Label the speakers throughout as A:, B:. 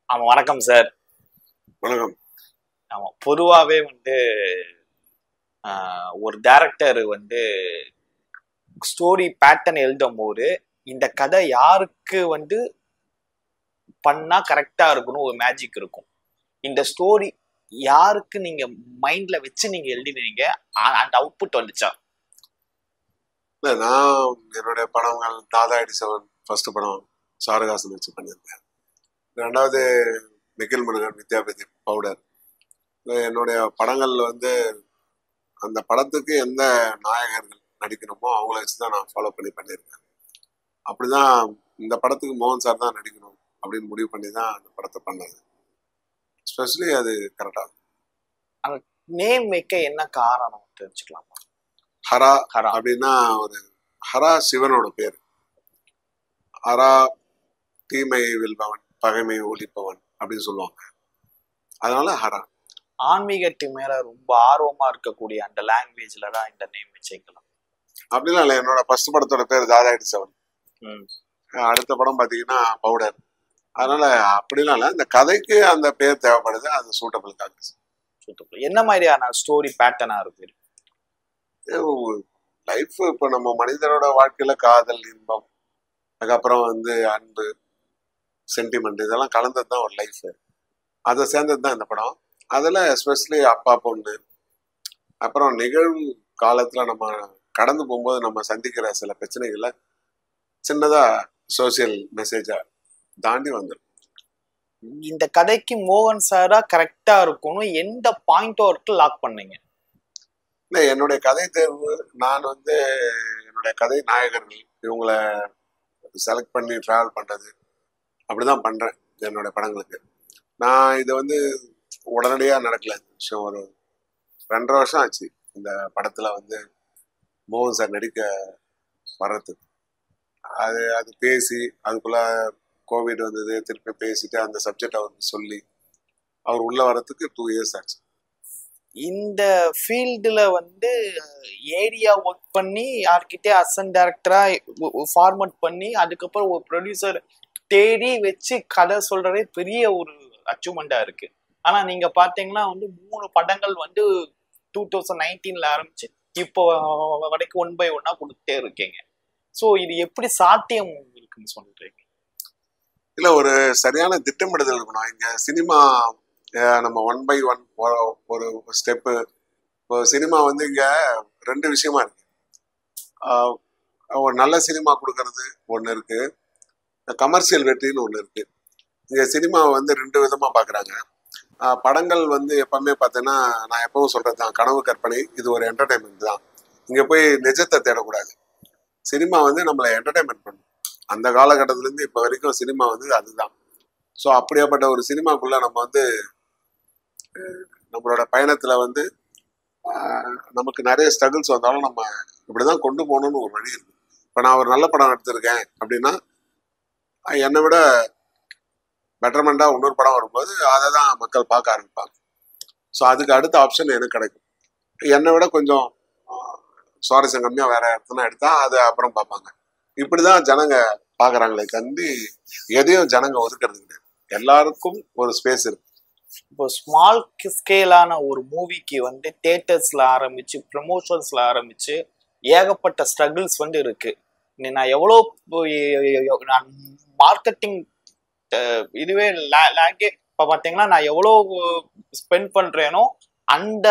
A: ஆமா வணக்கம் சார்
B: வணக்கம்
A: ஆமா பொதுவாவே வந்து ஆஹ், ஒரு டைரக்டர் வந்து ஸ்டோரி பேட்டர்ன் எழுதும் போது இந்த கதை யாருக்கு வந்து பண்ணா கரெக்டா இருக்கணும் ஒரு மேஜிக் இருக்கும் இந்த ஸ்டோரி யாருக்கு நீங்க மைண்ட்ல வச்சு நீங்க எழுதினீங்க ஆ- அந்த அவுட்புட் வந்துச்சா
B: இல்லை நான் என்னுடைய படங்கள் தாதா எடி செவன் ஃபர்ஸ்ட் படம் சாரகாசன் வச்சு பண்ணியிருந்தேன் ரெண்டாவது நிகில் முருகன் வித்யாபதி பவுடர் இது என்னுடைய படங்கள்ல வந்து அந்த படத்துக்கு எந்த நாயகர்கள் நடிக்கணுமோ அவங்கள வச்சு தான் நான் ஃபாலோ பண்ணி பண்ணியிருக்கேன் அப்படிதான் இந்த படத்துக்கு மோகன் சார் தான் நடிக்கணும் அப்படின்னு முடிவு பண்ணி தான் அந்த படத்தை பண்ணது ஸ்பெஷலி அது கரெக்டாக
A: நேம் வைக்க என்ன காரணம் தெரிஞ்சுக்கலாமா
B: ஹரா
A: ஹரா
B: அப்படின்னா ஒரு ஹரா சிவனோட பேர் ஹரா தீமை வெல்பவன் பகைமை ஒழிப்பவன் அப்படின்னு சொல்லுவாங்க அதனால ஹரா
A: ஆன்மீகத்து மேல ரொம்ப ஆர்வமா இருக்கக்கூடிய அந்த லாங்குவேஜ்ல தான் இந்த நேம் வச்சுக்கலாம்
B: அப்படிலாம் இல்லை என்னோட ஃபர்ஸ்ட் படத்தோட பேர் தாதா எடி செவன்
A: ம்.
B: அடுத்த படம் பார்த்தீங்கன்னா பவுடர் அதனால அப்படிலாம் இல்லை இந்த கதைக்கு அந்த பேர் தேவைப்படுது அது சூட்டபிளுக்காக
A: சுத்தப்படி என்ன மாதிரியான ஸ்டோரி பேட்டர்னா இருக்கு
B: லைஃப் இப்போ நம்ம மனிதனோட வாழ்க்கையில காதல் இன்பம் அதுக்கப்புறம் வந்து அன்பு சென்டிமெண்ட் இதெல்லாம் கலந்தது தான் ஒரு லைஃப் அதை சேர்ந்தது தான் இந்த படம் அதில் எஸ்பெஷலி அப்பா பொண்ணு அப்புறம் நிகழ்வு காலத்தில் நம்ம கடந்து போகும்போது நம்ம சந்திக்கிற சில பிரச்சனைகளை சின்னதாக சோசியல் மெசேஜை தாண்டி வந்துடும்
A: இந்த கதைக்கு மோகன் சாரா கரெக்டா இருக்கணும் எந்த பாயிண்ட் வரைக்கும் லாக் பண்ணீங்க
B: இல்லை என்னுடைய கதை தேர்வு நான் வந்து என்னுடைய கதை நாயகர்கள் இவங்கள செலக்ட் பண்ணி ட்ராவல் பண்ணுறது அப்படிதான் பண்ணுறேன் என்னுடைய படங்களுக்கு நான் இது வந்து உடனடியாக நடக்கல இந்த விஷயம் ஒரு ரெண்டரை வருஷம் ஆச்சு இந்த படத்தில் வந்து மோகன் சார் நடிக்க வர்றதுக்கு அது அது பேசி அதுக்குள்ள கோவிட் வந்தது திருப்பி பேசிட்டு அந்த சப்ஜெக்ட் அவருக்கு சொல்லி அவர் உள்ள வர்றதுக்கு டூ இயர்ஸ் ஆச்சு
A: இந்த ஃபீல்டுல வந்து ஏரியா ஒர்க் பண்ணி யார்கிட்டே அசன் டேரக்டரா ஃபார்மட் பண்ணி அதுக்கப்புறம் ஒரு ப்ரொடியூசர் தேடி வச்சு கதை சொல்றதே பெரிய ஒரு அச்சீவ்மெண்டா இருக்கு ஆனா நீங்க பாத்தீங்கன்னா வந்து மூணு படங்கள் வந்து டூ தௌசண்ட் நைன்டீன்ல ஆரம்பிச்சு இப்போ வரைக்கும் ஒன் பை ஒன்னா கொடுத்துட்டே இருக்கீங்க ஸோ இது எப்படி சாத்தியம் இருக்குன்னு சொல்றீங்க
B: இல்ல ஒரு சரியான திட்டமிடுதல் இருக்கணும் இங்க சினிமா அஹ், நம்ம ஒன் பை ஒன் ஒரு ஸ்டெப்பு இப்போ சினிமா வந்து இங்க ரெண்டு விஷயமா இருக்கு ஆஹ், ஒரு நல்ல சினிமா கொடுக்கறது ஒன்று இருக்கு கமர்ஷியல் வெற்றின்னு ஒன்று இருக்கு இங்க சினிமா வந்து ரெண்டு விதமா பாக்குறாங்க ஆஹ், படங்கள் வந்து எப்பவுமே பார்த்தீங்கன்னா நான் எப்பவும் சொல்றது தான் கனவு கற்பனை இது ஒரு என்டர்டைன்மெண்ட் தான் இங்க போய் நிஜத்தை தேடக்கூடாது சினிமா வந்து நம்மளை என்டர்டைன்மெண்ட் பண்ணும் அந்த காலகட்டத்திலேருந்து இப்போ வரைக்கும் சினிமா வந்து அதுதான் ஸோ அப்படியாப்பட்ட ஒரு சினிமாக்குள்ள நம்ம வந்து அஹ், நம்மளோட பயணத்துல வந்து ஆஹ், நமக்கு நிறைய ஸ்ட்ரகிள்ஸ் வந்தாலும் நம்ம இப்படிதான் கொண்டு போகணும்னு ஒரு வழி இருக்கு இப்போ நான் ஒரு நல்ல படம் எடுத்திருக்கேன் அப்படின்னா அஹ், என்னை விட பெட்டர்மெண்ட்டாக இன்னொரு படம் வரும்போது அதை தான் மக்கள் பார்க்க ஆரம்பிப்பாங்க ஸோ அதுக்கு அடுத்த ஆப்ஷன் எனக்கு கிடைக்கும் என்னை விட கொஞ்சம் ஆஹ், சுவாரஸ்யம் கம்மியாக வேற இடத்துல எடுத்தா அதை அப்புறம் பார்ப்பாங்க இப்படிதான் ஜனங்க பாக்குறாங்களே கண்டி எதையும் ஜனங்க ஒதுக்குறது கிடையாது எல்லாருக்கும் ஒரு ஸ்பேஸ் இருக்கு
A: இப்போ ஸ்மால் ஸ்கேலான ஒரு மூவிக்கு வந்து தேட்டர்ஸ்ல ஆரம்பிச்சு ப்ரமோஷன்ஸ்ல ஆரம்பிச்சு ஏகப்பட்ட ஸ்ட்ரகிள்ஸ் வந்து இருக்கு நீ- நான் எவ்வளோ இப்போ நான் மார்க்கெட்டிங் இதுவே லேங்கே இப்போ பார்த்தீங்கன்னா நான் எவ்வளோ ஸ்பெண்ட் பண்றேனோ அந்த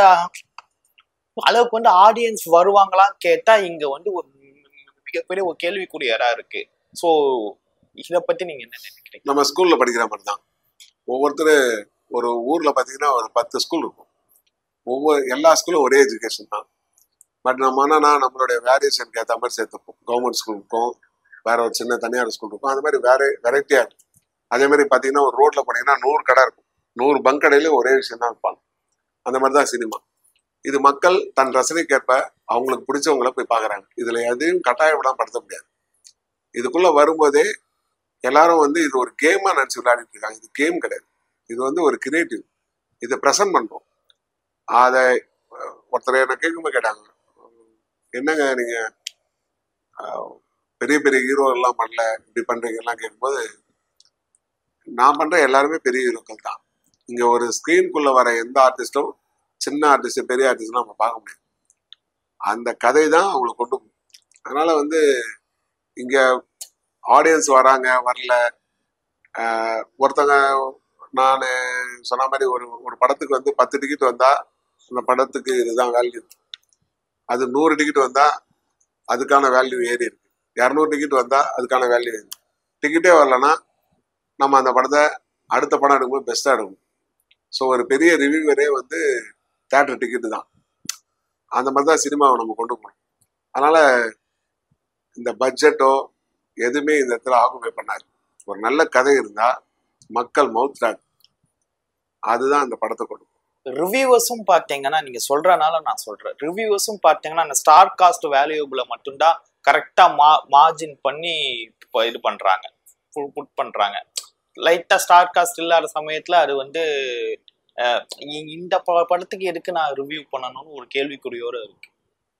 A: அளவுக்கு வந்து ஆடியன்ஸ் வருவாங்களான்னு கேட்டா இங்க வந்து ஒரு மிகப்பெரிய ஒரு கேள்விக்குறியரா இருக்கு ஸோ இதை பத்தி நீங்க என்ன நினைக்கிறீங்க
B: நம்ம ஸ்கூல்ல படிக்கிற மாதிரி தான் ஒவ்வொருத்தர் ஒரு ஊர்ல பாத்தீங்கன்னா ஒரு பத்து ஸ்கூல் இருக்கும் ஒவ்வொரு எல்லா ஸ்கூலும் ஒரே எஜுகேஷன் தான் பட் நம்ம என்னன்னா நம்மளுடைய வேரியேஷனுக்கு ஏற்ற மாதிரி சேர்த்துப்போம் கவர்மெண்ட் ஸ்கூல் இருக்கும் வேற ஒரு சின்ன தனியார் ஸ்கூல் இருக்கும் அந்த மாதிரி வேற வெரைட்டியா இருக்கும் அதே மாதிரி பாத்தீங்கன்னா ஒரு ரோட்ல போனீங்கன்னா நூறு கடை இருக்கும் நூறு பங்க் கடையில ஒரே விஷயம் தான் இருப்பாங்க அந்த மாதிரி தான் சினிமா இது மக்கள் தன் ரசனைக்கேற்ப அவங்களுக்கு பிடிச்சவங்கள போய் பார்க்கறாங்க இதுல எதையும் கட்டாயம் விடாம படுத்த முடியாது இதுக்குள்ள வரும்போதே எல்லாரும் வந்து இது ஒரு கேமா நினைச்சு விளையாடிட்டு இருக்காங்க இது கேம் கிடையாது இது வந்து ஒரு கிரியேட்டிவ் இதை ப்ரெசன்ட் பண்றோம் அதை அஹ், ஒருத்தர் என்ன கேட்கும்போது கேட்டாங்க என்னங்க நீங்க அஹ், பெரிய பெரிய ஹீரோ எல்லாம் பண்ணல இப்படி பண்றீங்க எல்லாம் கேட்கும்போது நான் பண்ற எல்லாருமே பெரிய ஹீரோக்கள் தான் இங்க ஒரு ஸ்கிரீனுக்குள்ள வர எந்த ஆர்டிஸ்டும் சின்ன ஆர்டிஸ்ட் பெரிய ஆர்டிஸ்ட்லாம் நம்ம பார்க்க முடியாது அந்த கதை தான் அவங்களை கொண்டு போகும் அதனால வந்து இங்க ஆடியன்ஸ் வராங்க வரல ஆஹ் ஒருத்தங்க நான் சொன்ன மாதிரி ஒரு ஒரு படத்துக்கு வந்து பத்து டிக்கெட் வந்தா அந்த படத்துக்கு இதுதான் வேல்யூ அது நூறு டிக்கெட் வந்தா அதுக்கான வேல்யூ ஏறி இருக்கு இரநூறு டிக்கெட் வந்தா அதுக்கான வேல்யூ ஏறி டிக்கெட்டே வரலன்னா நம்ம அந்த படத்தை அடுத்த படம் எடுக்கும்போது பெஸ்ட்டாக எடுக்கணும் ஸோ ஒரு பெரிய ரிவ்யூவரே வந்து தேட்டர் டிக்கெட்டு தான் அந்த மாதிரி தான் சினிமாவை நம்ம கொண்டு போகணும் அதனால இந்த பட்ஜெட்டோ எதுவுமே இந்த இடத்துல ஆக்குபை பண்ணாது ஒரு நல்ல கதை இருந்தா மக்கள் மவுத் டாக் அதுதான் அந்த படத்தை கொண்டு போகும்.
A: ரிவ்யூவர்ஸும் பார்த்தீங்கன்னா நீங்க சொல்றனால நான் சொல்றேன் ரிவ்யூவர்ஸும் பார்த்தீங்கன்னா அந்த ஸ்டார் காஸ்ட் வேல்யூபிள மட்டும்தான் கரெக்டா மா மார்ஜின் பண்ணி இப்போ இது பண்றாங்க புட் பண்றாங்க லைட்டா ஸ்டார் காஸ்ட் இல்லாத சமயத்துல அது வந்து அஹ், இ- இந்த ப- படத்துக்கு எதுக்கு நான் ரிவ்யூ பண்ணணும்னு ஒரு கேள்விக்குறியோட இருக்கு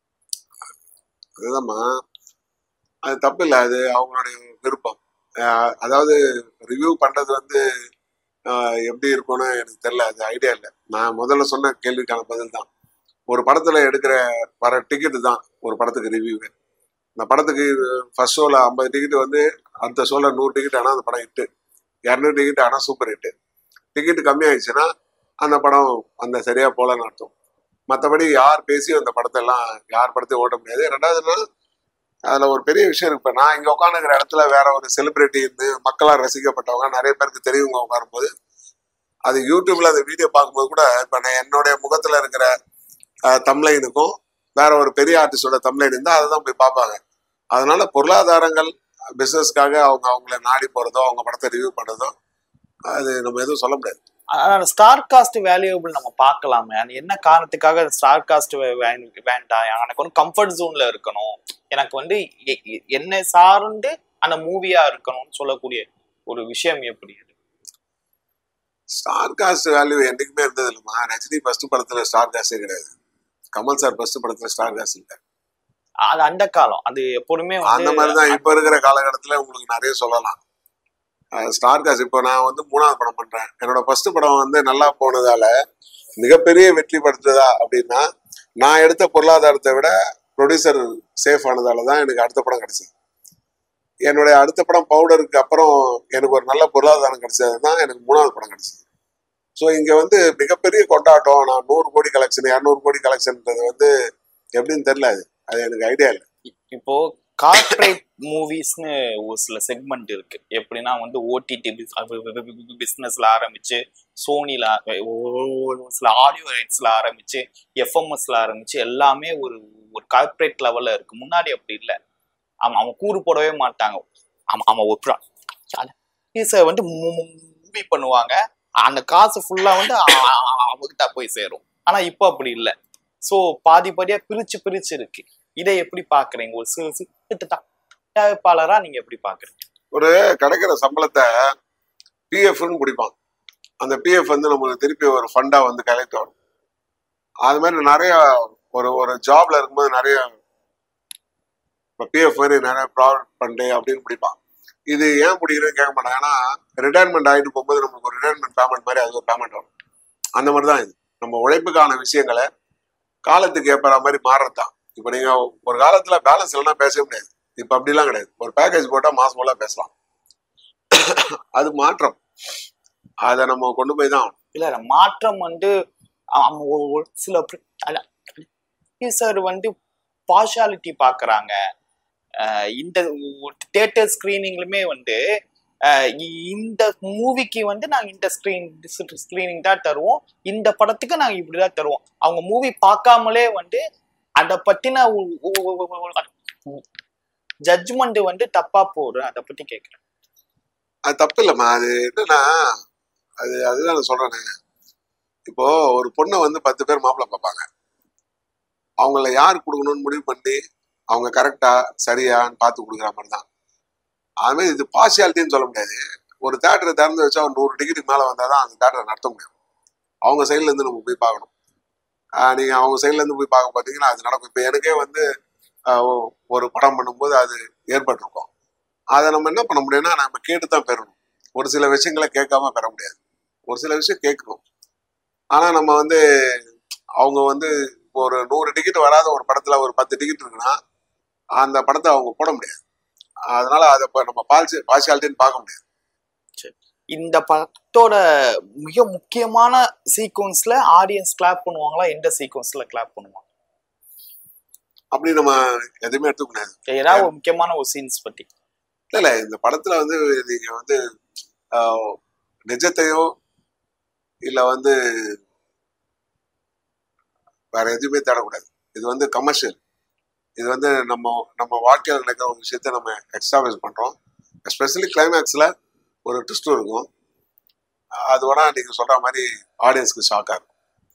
B: அதுதாம்மா அது தப்பு இல்லை அது அவங்களுடைய விருப்பம் அஹ் அதாவது ரிவ்யூ பண்றது வந்து அஹ் எப்படி இருக்கும்னு எனக்கு தெரியல அது ஐடியா இல்லை நான் முதல்ல சொன்ன கேள்விக்கான பதில் தான் ஒரு படத்துல எடுக்கிற வர டிக்கெட்டு தான் ஒரு படத்துக்கு ரிவ்யூ இந்த படத்துக்கு ஃபர்ஸ்ட் ஷோல ஐம்பது டிக்கெட் வந்து அடுத்த ஷோல நூறு டிக்கெட் ஆனால் அந்த படம் ஹிட்டு இரநூறு டிக்கெட் ஆனால் சூப்பர் ஹிட்டு டிக்கெட் கம்மியாயிடுச்சுன்னா அந்த படம் அந்த சரியா போலன்னு அர்த்தம் மற்றபடி யார் பேசியும் அந்த படத்தை எல்லாம் யார் படத்தையும் ஓட்ட முடியாது ரெண்டாவதுன்னா அதுல ஒரு பெரிய விஷயம் இருக்கு இப்ப நான் இங்க உட்காந்துக்கிற இடத்துல வேற ஒரு செலிபிரிட்டி இருந்து மக்களால் ரசிக்கப்பட்டவங்க நிறைய பேருக்கு தெரியுங்க உட்காரும்போது அது யூடியூப்ல அந்த வீடியோ பார்க்கும்போது கூட இப்ப நான் என்னுடைய முகத்துல இருக்கிற தம்லைனுக்கும் வேற ஒரு பெரிய ஆர்டிஸ்டோட தம்லைன் இருந்தா அதை தான் போய் பார்ப்பாங்க அதனால பொருளாதாரங்கள் பிசினஸ்க்காக அவங்க அவங்கள நாடி போறதோ அவங்க படத்தை ரிவ்யூ பண்றதோ அது நம்ம எதுவும் சொல்ல முடியாது
A: ஆனா ஸ்டார் காஸ்ட் வேல்யூபிள் நம்ம பார்க்கலாமே அது என்ன காரணத்துக்காக ஸ்டார் காஸ்ட் வேண்டாம் எனக்கு வந்து கம்ஃபர்ட் ஜோன்ல இருக்கணும் எனக்கு வந்து எ- எ- என்னை சார்ந்து அந்த மூவியா இருக்கணும்னு சொல்லக்கூடிய ஒரு விஷயம் எப்படி அது
B: ஸ்டார் காஸ்ட் வேல்யூ என்னைக்குமே இருந்தது இல்லைம்மா ரஜினி ஃபர்ஸ்ட் படத்துல ஸ்டார் காஸ்டே கிடையாது கமல் சார் ஃபர்ஸ்ட் படத்துல ஸ்டார் காஸ்ட் இல்லை
A: அது அந்த காலம் அது எப்போதுமே
B: அந்த
A: வந்து
B: மாதிரிதான் இப்ப இருக்கிற காலகட்டத்துல உங்களுக்கு நிறைய சொல்லலாம் அஹ் ஸ்டார் காஸ்ட் இப்போ நான் வந்து மூணாவது படம் பண்றேன் என்னோட ஃபர்ஸ்ட் படம் வந்து நல்லா போனதால மிகப்பெரிய வெற்றி படுத்துதா அப்படின்னா நான் எடுத்த பொருளாதாரத்தை விட ப்ரொடியூசர் சேஃப் ஆனதால தான் எனக்கு அடுத்த படம் கிடைச்சது என்னுடைய அடுத்த படம் பவுடருக்கு அப்புறம் எனக்கு ஒரு நல்ல பொருளாதாரம் கிடைச்சது தான் எனக்கு மூணாவது படம் கிடைச்சது ஸோ இங்க வந்து மிகப்பெரிய கொண்டாட்டம் நான் நூறு கோடி கலெக்ஷன் இரநூறு கோடி கலெக்ஷன்ன்றது வந்து எப்படின்னு தெரியல அது அது எனக்கு ஐடியா இல்லை
A: இப்போ கார்ப்பரேட் மூவிஸ்னு ஒரு சில செக்மெண்ட் இருக்கு எப்படின்னா வந்து ஓடிடி பிஸ்னஸ்ல ஆரம்பிச்சு சோனில சில ஆடியோ ரைட்ஸ்ல ஆரம்பிச்சு எஃப்எம்எஸ்ல ஆரம்பிச்சு எல்லாமே ஒரு ஒரு கார்ப்பரேட் லெவல்ல இருக்கு முன்னாடி அப்படி இல்லை அவன் அவன் கூறு போடவே மாட்டாங்க அவன் அவன் ஒரு பீஸை வந்து மூவி பண்ணுவாங்க அந்த காசு ஃபுல்லா வந்து அ- அ- அவகிட்ட போய் சேரும் ஆனா இப்போ அப்படி இல்லை ஸோ பாதி பாதியா பிரிச்சு பிரிச்சு இருக்கு இதை எப்படி பாக்குறீங்க ஒரு சிறு சிறு தயாரிப்பாளரா நீங்க எப்படி பாக்குறீங்க
B: ஒரு கிடைக்கிற சம்பளத்தை பிஎஃப்னு பிடிப்பான் அந்த பிஎஃப் வந்து நம்மளுக்கு திருப்பி ஒரு ஃபண்டா வந்து கலெக்ட் ஆகும் அது மாதிரி நிறைய ஒரு ஒரு ஜாப்ல இருக்கும்போது நிறைய இப்போ பிஎஃப் மாதிரி நிறைய ப்ராஃபிட் ஃபண்டு அப்படின்னு பிடிப்பான் இது ஏன் பிடிக்கிறேன்னு கேட்க மாட்டாங்க ஏன்னா ரிட்டையர்மெண்ட் ஆகிட்டு போகும்போது நமக்கு ஒரு ரிட்டையர்மெண்ட் பேமெண்ட் மாதிரி அது ஒரு பேமெண்ட் வரும் அந்த மாதிரி தான் இது நம்ம உழைப்புக்கான விஷயங்களை காலத்துக்கு ஏற்பற மாதிரி மாறுறது தான் இப்போ நீங்க ஒரு காலத்துல பேலன்ஸ் இல்லைன்னா பேசவே முடியாது இப்ப அப்படிலாம் கிடையாது ஒரு பேக்கேஜ் போட்டா மாசம் ஃபுல்லா பேசலாம் அது மாற்றம் அதை நம்ம கொண்டு போய் தான் ஆகணும்.
A: இல்ல இல்ல, மாற்றம் வந்து அவங்க ஒரு- ஒரு சில சார் வந்து பார்ஷாலிட்டி பாக்குறாங்க அஹ் இந்த தியேட்டர் ஸ்கிரீனிங்லுமே வந்து அஹ் இ- இந்த மூவிக்கு வந்து நாங்க இந்த ஸ்கிரீன் ஸ்கிரீனிங் தான் தருவோம் இந்த படத்துக்கு நாங்க இப்படிதான் தருவோம் அவங்க மூவி பார்க்காமலே வந்து அதை பத்தின ஜட்ஜ்மெண்ட் வந்து தப்பா போகுது அதை பத்தி கேக்குறேன்
B: அது தப்பு இல்லைம்மா அது என்னன்னா அது அதுதான் நான் சொல்றேனே இப்போ ஒரு பொண்ணை வந்து பத்து பேர் மாப்பிள்ளை பார்ப்பாங்க அவங்கள யார் கொடுக்கணும்னு முடிவு பண்ணி அவங்க கரெக்டா சரியான்னு பார்த்து கொடுக்குற மாதிரி தான் அதுமாதிரி இது பார்சியாலிட்டின்னு சொல்ல முடியாது ஒரு தேட்டரை திறந்து வச்சா ஒரு நூறு டிகிரிக்கு மேலே வந்தால் தான் அந்த தேட்டரை நடத்த முடியும் அவங்க சைட்ல இருந்து நம்ம போய் பார்க்கணும் ஆஹ் நீங்க அவங்க சைட்ல இருந்து போய் பார்க்க பார்த்தீங்கன்னா அது நடக்கும் இப்போ எனக்கே வந்து ஆஹ் ஒ- ஒரு படம் பண்ணும்போது அது ஏற்பட்டிருக்கும் அதை நம்ம என்ன பண்ண முடியும்னா நம்ம கேட்டு தான் பெறணும் ஒரு சில விஷயங்களை கேட்காம பெற முடியாது ஒரு சில விஷயம் கேட்கணும் ஆனா நம்ம வந்து அவங்க வந்து இப்போ ஒரு நூறு டிக்கெட் வராத ஒரு படத்துல ஒரு பத்து டிக்கெட் இருக்குன்னா அந்த படத்தை அவங்க போட முடியாது அதனால அதை இப்ப நம்ம பால்சி பார்சியாலிட்டின்னு பார்க்க முடியாது
A: இந்த படத்தோட மிக முக்கியமான சீக்வன்ஸ்ல ஆடியன்ஸ் கிளாப் பண்ணுவாங்களா எந்த சீக்வன்ஸ்ல கிளாப் பண்ணுவாங்க
B: அப்படி நம்ம எதுவுமே எடுத்துக்க முடியாது
A: ஏதாவது ஒரு முக்கியமான ஒரு சீன்ஸ் பத்தி
B: இல்ல இல்ல இந்த படத்துல வந்து நீங்க வந்து ஆஹ், நிஜத்தையோ இல்ல வந்து வேற எதுவுமே தேடக்கூடாது இது வந்து கமர்ஷியல் இது வந்து நம்ம நம்ம வாழ்க்கையில் நடக்கிற ஒரு விஷயத்த நம்ம எக்ஸ்டாப்ளிஷ் பண்றோம் எஸ்பெஷலி கிளைமேக்ஸ்ல ஒரு ட்விஸ்டும் இருக்கும் அது வேணா நீங்க சொல்ற மாதிரி ஆடியன்ஸ்க்கு ஷாக்கா இருக்கும்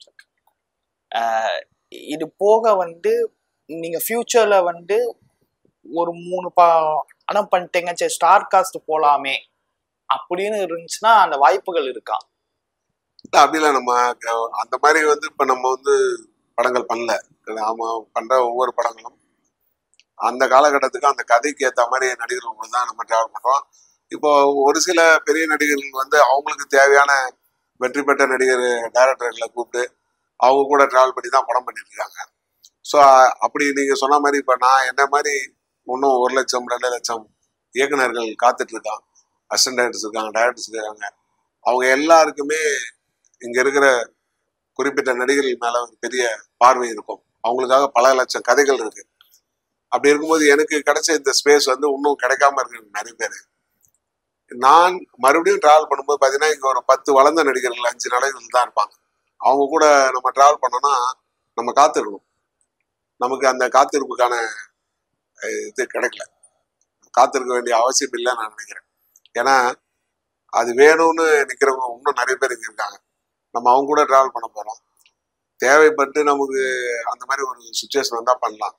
A: இது போக வந்து நீங்க ஃபியூச்சர்ல வந்து ஒரு மூணு படம் பண்ணிட்டீங்க சரி ஸ்டார் காஸ்ட் போலாமே அப்படின்னு இருந்துச்சுன்னா அந்த வாய்ப்புகள் இருக்கா
B: இல்ல அப்படிலாம் நம்ம அஹ், அந்த மாதிரி வந்து இப்ப நம்ம வந்து படங்கள் பண்ணல நாம பண்ற ஒவ்வொரு படங்களும் அந்த காலகட்டத்துக்கு அந்த கதைக்கு ஏத்த மாதிரி நடிகர்கள் தான் நம்ம டிராவல் பண்றோம் இப்போ ஒரு சில பெரிய நடிகர்கள் வந்து அவங்களுக்கு தேவையான வெற்றி பெற்ற நடிகர் டைரக்டர்களை கூப்பிட்டு அவங்க கூட டிராவல் பண்ணி தான் படம் பண்ணிட்டு இருக்காங்க ஸோ அப்படி நீங்க சொன்ன மாதிரி இப்போ நான் என்ன மாதிரி இன்னும் ஒரு லட்சம் ரெண்டு லட்சம் இயக்குனர்கள் காத்துட்டு இருக்கான் அசிஸ்டன்ட் டைரக்டர்ஸ் இருக்காங்க டைரக்டர்ஸ் இருக்காங்க அவங்க எல்லாருக்குமே இங்க இருக்கிற குறிப்பிட்ட நடிகர்கள் மேல ஒரு பெரிய பார்வை இருக்கும் அவங்களுக்காக பல லட்சம் கதைகள் இருக்கு அப்படி இருக்கும்போது எனக்கு கிடைச்ச இந்த ஸ்பேஸ் வந்து இன்னும் கிடைக்காம இருக்கு நிறைய பேர் நான் மறுபடியும் டிராவல் பண்ணும்போது பார்த்தீங்கன்னா இங்க ஒரு பத்து வளர்ந்த நடிகர்கள் அஞ்சு நடிகர்கள் தான் இருப்பாங்க அவங்க கூட நம்ம டிராவல் பண்ணோம்னா நம்ம காத்திருக்கணும் நமக்கு அந்த காத்திருப்புக்கான அஹ், இது கிடைக்கல காத்திருக்க வேண்டிய அவசியம் இல்லைன்னு நான் நினைக்கிறேன் ஏன்னா அது வேணும்னு நிக்கிறவங்க இன்னும் நிறைய பேர் இங்க இருக்காங்க நம்ம அவங்க கூட டிராவல் பண்ண போறோம் தேவைப்பட்டு நமக்கு அந்த மாதிரி ஒரு சுச்சுவேஷன் வந்தா பண்ணலாம்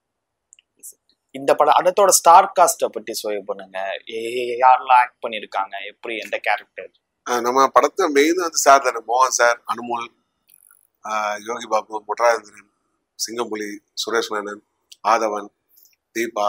A: இந்த படம் அதத்தோட ஸ்டார் காஸ்ட பத்தி சொல்லி பண்ணுங்க ஏ- யாரெல்லாம் ஆக்ட் பண்ணிருக்காங்க எப்படி எந்த கேரக்டர்
B: அஹ் நம்ம படத்தை மெயின் வந்து சார் தானே மோகன் சார் அனுமோல் ஆஹ் யோகி பாபு முட்ராஜேந்திரன் சிங்கம்புலி சுரேஷ் மேனன் ஆதவன் தீபா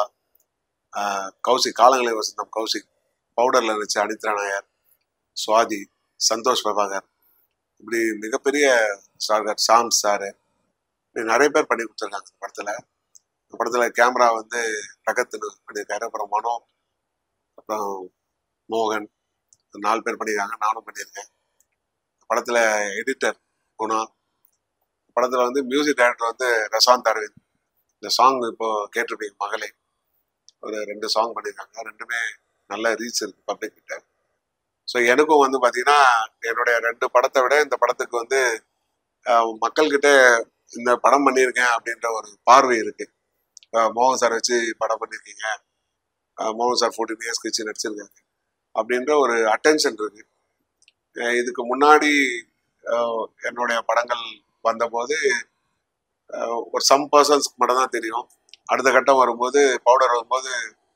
B: ஆஹ் கௌசிக் காலங்களை வசந்தம் கௌசிக் பவுடர்ல நினைச்ச அனித்ரா நாயர் சுவாதி சந்தோஷ் பிரபாகர் இப்படி மிகப்பெரிய ஸ்டார்கர் சாம் சாரு இப்படி நிறைய பேர் பண்ணி கொடுத்துருக்காங்க இந்த படத்துல இந்த படத்துல கேமரா வந்து ரகத்துன்னு பண்ணியிருக்காரு அப்புறம் மனோ அப்புறம் மோகன் நாலு பேர் பண்ணியிருக்காங்க நானும் பண்ணியிருக்கேன் படத்துல எடிட்டர் குணா படத்துல வந்து மியூசிக் டைரக்டர் வந்து ரசாந்த் அரவிந்த் இந்த சாங் இப்போ கேட்டிருப்பீங்க மகளே ஒரு ரெண்டு சாங் பண்ணியிருக்காங்க ரெண்டுமே நல்ல ரீச் இருக்கு பப்ளிக் கிட்ட ஸோ எனக்கும் வந்து பார்த்தீங்கன்னா என்னுடைய ரெண்டு படத்தை விட இந்த படத்துக்கு வந்து அஹ், மக்கள்கிட்ட இந்த படம் பண்ணியிருக்கேன் அப்படின்ற ஒரு பார்வை இருக்கு அஹ், மோகன் சார் வச்சு படம் பண்ணியிருக்கீங்க அஹ், மோகன் சார் ஃபோர்டீன் இயர்ஸ் கழிச்சு நடிச்சிருக்காங்க அப்படின்ற ஒரு அட்டென்ஷன் இருக்கு அஹ் இதுக்கு முன்னாடி அஹ் என்னுடைய படங்கள் வந்தபோது அஹ் ஒரு சம் பர்சன்ஸ்க்கு மட்டும் தான் தெரியும் அடுத்த கட்டம் வரும்போது பவுடர் வரும்போது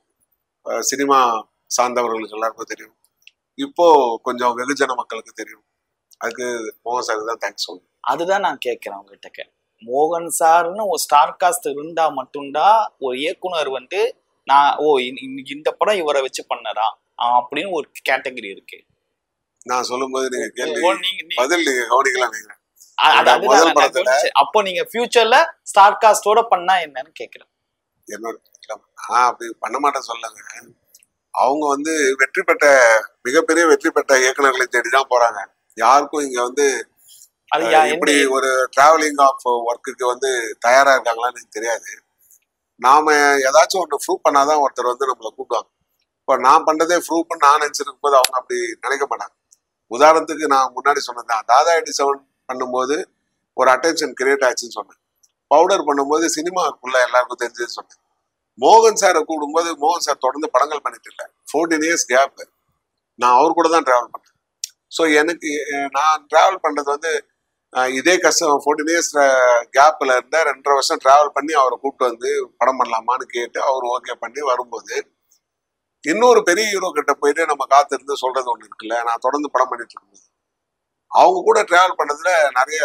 B: அஹ் சினிமா சார்ந்தவர்களுக்கு எல்லாருக்கும் தெரியும் இப்போ கொஞ்சம் வெகுஜன மக்களுக்கு தெரியும் அதுக்கு மோகன் சாருக்கு தான் தேங்க்ஸ் சொல்லணும்
A: அதுதான் நான் கேட்கிறேன் உங்ககிட்ட கே மோகன் சார்னு ஒரு ஸ்டார் காஸ்ட் இருந்தா மட்டும்தான் ஒரு இயக்குனர் வந்து நான் ஓ இந்த- இந்த- இந்த படம் இவரை வச்சு பண்ணதா ஆஹ் அப்படின்னு ஒரு கேட்டகரி இருக்கு
B: நான் சொல்லும்போது நீங்க கேள்வி
A: ஓ, நீங்க- நீ-
B: பதில் நீங்க கவனிக்கலாம் நீங்க
A: அ- அது-
B: என்னோட
A: அதுதான்
B: முதல்
A: நான்
B: படத்துல-
A: கவனிச்சேன். அப்போ நீங்க ஃபியூச்சர்ல ஸ்டார் காஸ்டோட பண்ணா என்னன்னு கேக்குறேன்
B: என்னோட நான் அப்படி பண்ண மாட்டேன் சொல்லுங்க அவங்க வந்து வெற்றி பெற்ற மிகப்பெரிய வெற்றி பெற்ற இயக்குனர்களை தேடி தான் போறாங்க யாருக்கும் இங்க வந்து
A: அது யா-
B: அஹ், இப்படி
A: எந்த-
B: ஒரு டிராவலிங் ஆஃப் ஒர்க்குக்கு வந்து தயாரா இருக்காங்களான்னு எனக்கு தெரியாது நாம ஏதாச்சும் ஒன்று ப்ரூவ் பண்ணாதான் ஒருத்தர் வந்து நம்மளை கூப்பிடுவாங்க இப்போ நான் பண்றதே ப்ரூவ் பண்ண நான் நினைச்சிருக்கும் போது அவங்க அப்படி நினைக்க மாட்டாங்க உதாரணத்துக்கு நான் முன்னாடி சொன்னதுதான் தாதா எயிட்டி செவன் பண்ணும்போது ஒரு அட்டென்ஷன் கிரியேட் ஆச்சுன்னு சொன்னேன் பவுடர் பண்ணும்போது சினிமாக்குள்ள எல்லாருக்கும் தெரிஞ்சது சொன்னேன் மோகன் சாரை கூப்பிடும்போது மோகன் சார் தொடர்ந்து படங்கள் பண்ணிட்டு இல்லை ஃபோர்டீன் இயர்ஸ் கேப் நான் அவர் கூட தான் டிராவல் பண்ணேன் ஸோ எனக்கு அஹ், நான் டிராவல் பண்றது வந்து அஹ், இதே கஷ்டம் ஃபோர்டீன் இயர்ஸ் கேப்ல இருந்த ரெண்டரை வருஷம் டிராவல் பண்ணி அவரை கூப்பிட்டு வந்து படம் பண்ணலாமான்னு கேட்டு அவர் ஓகே பண்ணி வரும்போது இன்னொரு பெரிய ஹீரோ கிட்ட போயிட்டு நம்ம காத்திருந்து சொல்றது ஒண்ணு இருக்குல்ல நான் தொடர்ந்து படம் பண்ணிட்டு இருக்கும்போது அவங்க கூட டிராவல் பண்ணதுல நிறைய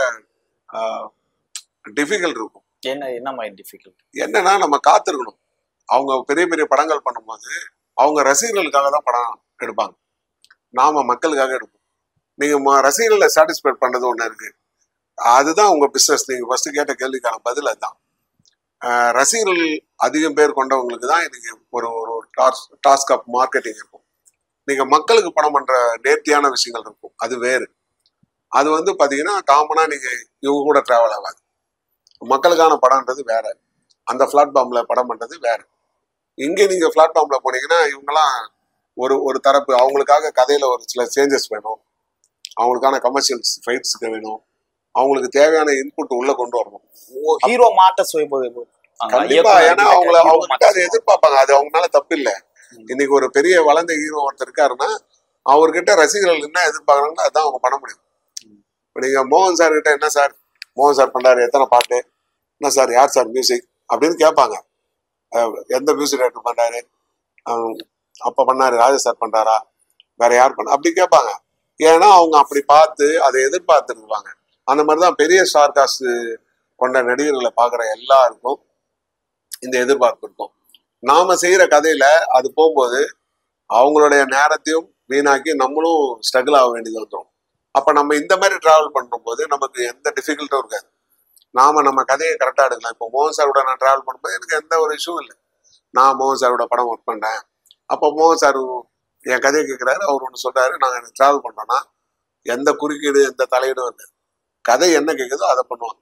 B: டிஃபிகல்ட் இருக்கும்
A: என்ன என்ன மாதிரி டிஃபிகல்ட்
B: என்னன்னா நம்ம காத்திருக்கணும் அவங்க பெரிய பெரிய படங்கள் பண்ணும்போது அவங்க ரசிகர்களுக்காக தான் படம் எடுப்பாங்க நாம மக்களுக்காக எடுப்போம் நீங்க ம- ரசிகர்களை சாட்டிஸ்ஃபை பண்றது ஒண்ணு இருக்கு அதுதான் உங்க பிசினஸ் நீங்க ஃபர்ஸ்ட் கேட்ட கேள்விக்கான பதில் அதுதான் ஆஹ் ரசிகர்கள் அதிகம் பேர் கொண்டவங்களுக்கு தான் இன்னைக்கு ஒரு ஒரு டாஸ் டாஸ்க் ஆஃப் மார்க்கெட்டிங் இருக்கும் நீங்க மக்களுக்கு பணம் பண்ற நேர்த்தியான விஷயங்கள் இருக்கும் அது வேறு அது வந்து பாத்தீங்கன்னா காமனா நீங்க இவங்க கூட டிராவல் ஆகாது மக்களுக்கான படம்ன்றது வேற அந்த பிளாட்ஃபார்ம்ல படம் பண்றது வேற இங்க நீங்க பிளாட்ஃபார்ம்ல போனீங்கன்னா இவங்கெல்லாம் ஒரு ஒரு தரப்பு அவங்களுக்காக கதையில ஒரு சில சேஞ்சஸ் வேணும் அவங்களுக்கான கமர்ஷியல்ஸ் ஃபைட்ஸுக்கு வேணும் அவங்களுக்கு தேவையான இன்புட் உள்ள கொண்டு வரணும்
A: ஹீரோ மாட்ட சுயபோது
B: கண்டிப்பா ஏன்னா அவங்கள அவங்க கிட்ட அதை எதிர்பார்ப்பாங்க அது அவங்களால தப்பு இல்ல இன்னைக்கு ஒரு பெரிய வளர்ந்த ஹீரோ ஒருத்தர் இருக்காருன்னா அவர்கிட்ட ரசிகர்கள் என்ன எதிர்பார்க்கறாங்களோ அதான் அவங்க பண்ண முடியும் இப்ப நீங்க மோகன் சார் கிட்ட என்ன சார் மோகன் சார் பண்றாரு எத்தனை பாட்டு என்ன சார் யார் சார் மியூசிக் அப்படின்னு கேட்பாங்க அஹ் எந்த மியூசிக் டைரக்டர் பண்றாரு அஹ் அப்ப பண்ணாரு ராஜா சார் பண்றாரா வேற யார் பண்ண அப்படி கேட்பாங்க ஏன்னா அவங்க அப்படி பார்த்து அதை எதிர்பார்த்து இருப்பாங்க அந்த மாதிரிதான் பெரிய ஸ்டார் காஸ்ட் கொண்ட நடிகர்களை பார்க்குற எல்லாருக்கும் இந்த எதிர்பார்ப்பு இருக்கும் நாம செய்யற கதையில அது போகும்போது அவங்களுடைய நேரத்தையும் வீணாக்கி நம்மளும் ஸ்ட்ரகிள் ஆக வேண்டியது வந்துடும் அப்ப நம்ம இந்த மாதிரி டிராவல் பண்ணும்போது நமக்கு எந்த டிஃபிகல்ட்டும் இருக்காது நாம நம்ம கதையை கரெக்டா எடுக்கலாம் இப்போ மோகன் சாரோட நான் டிராவல் பண்ணும்போது எனக்கு எந்த ஒரு இஷ்யூ இல்லை நான் மோகன் சாரோட படம் ஒர்க் பண்றேன் அப்போ மோகன் சார் என் கதையை கேட்குறாரு அவர் ஒன்று சொல்றாரு நாங்கள் டிராவல் பண்ணோம்னா எந்த குறுக்கீடு எந்த தலையீடும் இல்லை கதை என்ன கேட்குதோ அதை பண்ணுவோம்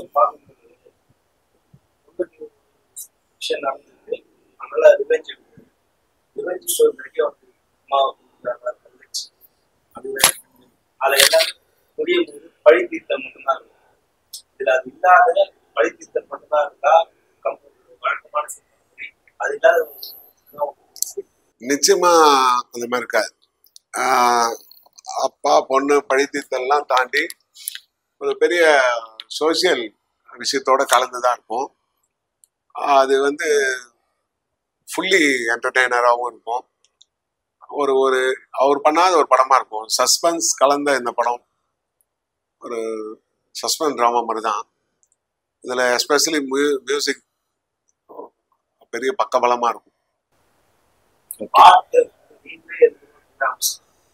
C: விஷயம் நடந்தது அதனால ரிவெஞ்ச் எடுத்து ரிவெஞ்ச் ஸ்டோரி நிறைய வந்து அம்மா வந்துச்சு அது அதை எல்லாம் முடியும் போது பழி தீர்த்தம் மட்டும்தான் இருக்கும் இதுல அது இல்லாத பழி தீர்த்தம் மட்டும்தான் இருக்கா கம்பெனி வழக்கமான சிந்தனை. அது இல்லாத ஒரு
B: நிச்சயமா அந்த மாதிரி இருக்காது ஆஹ் அப்பா பொண்ணு படித்தெல்லாம் தாண்டி ஒரு பெரிய சோசியல் விஷயத்தோட கலந்துதான் இருக்கும் அது வந்து ஃபுல்லி என்டர்டெய்னராகவும் இருக்கும் ஒரு ஒரு அவர் பண்ணாத ஒரு படமா இருக்கும் சஸ்பென்ஸ் கலந்த இந்த படம் ஒரு சஸ்பென்ஸ் ட்ராமா மாதிரி தான் இதில் எஸ்பெஷலி மியூ மியூசிக் பெரிய பக்கபலமா இருக்கும்
C: பாட்டு வீட்டிலே இருந்து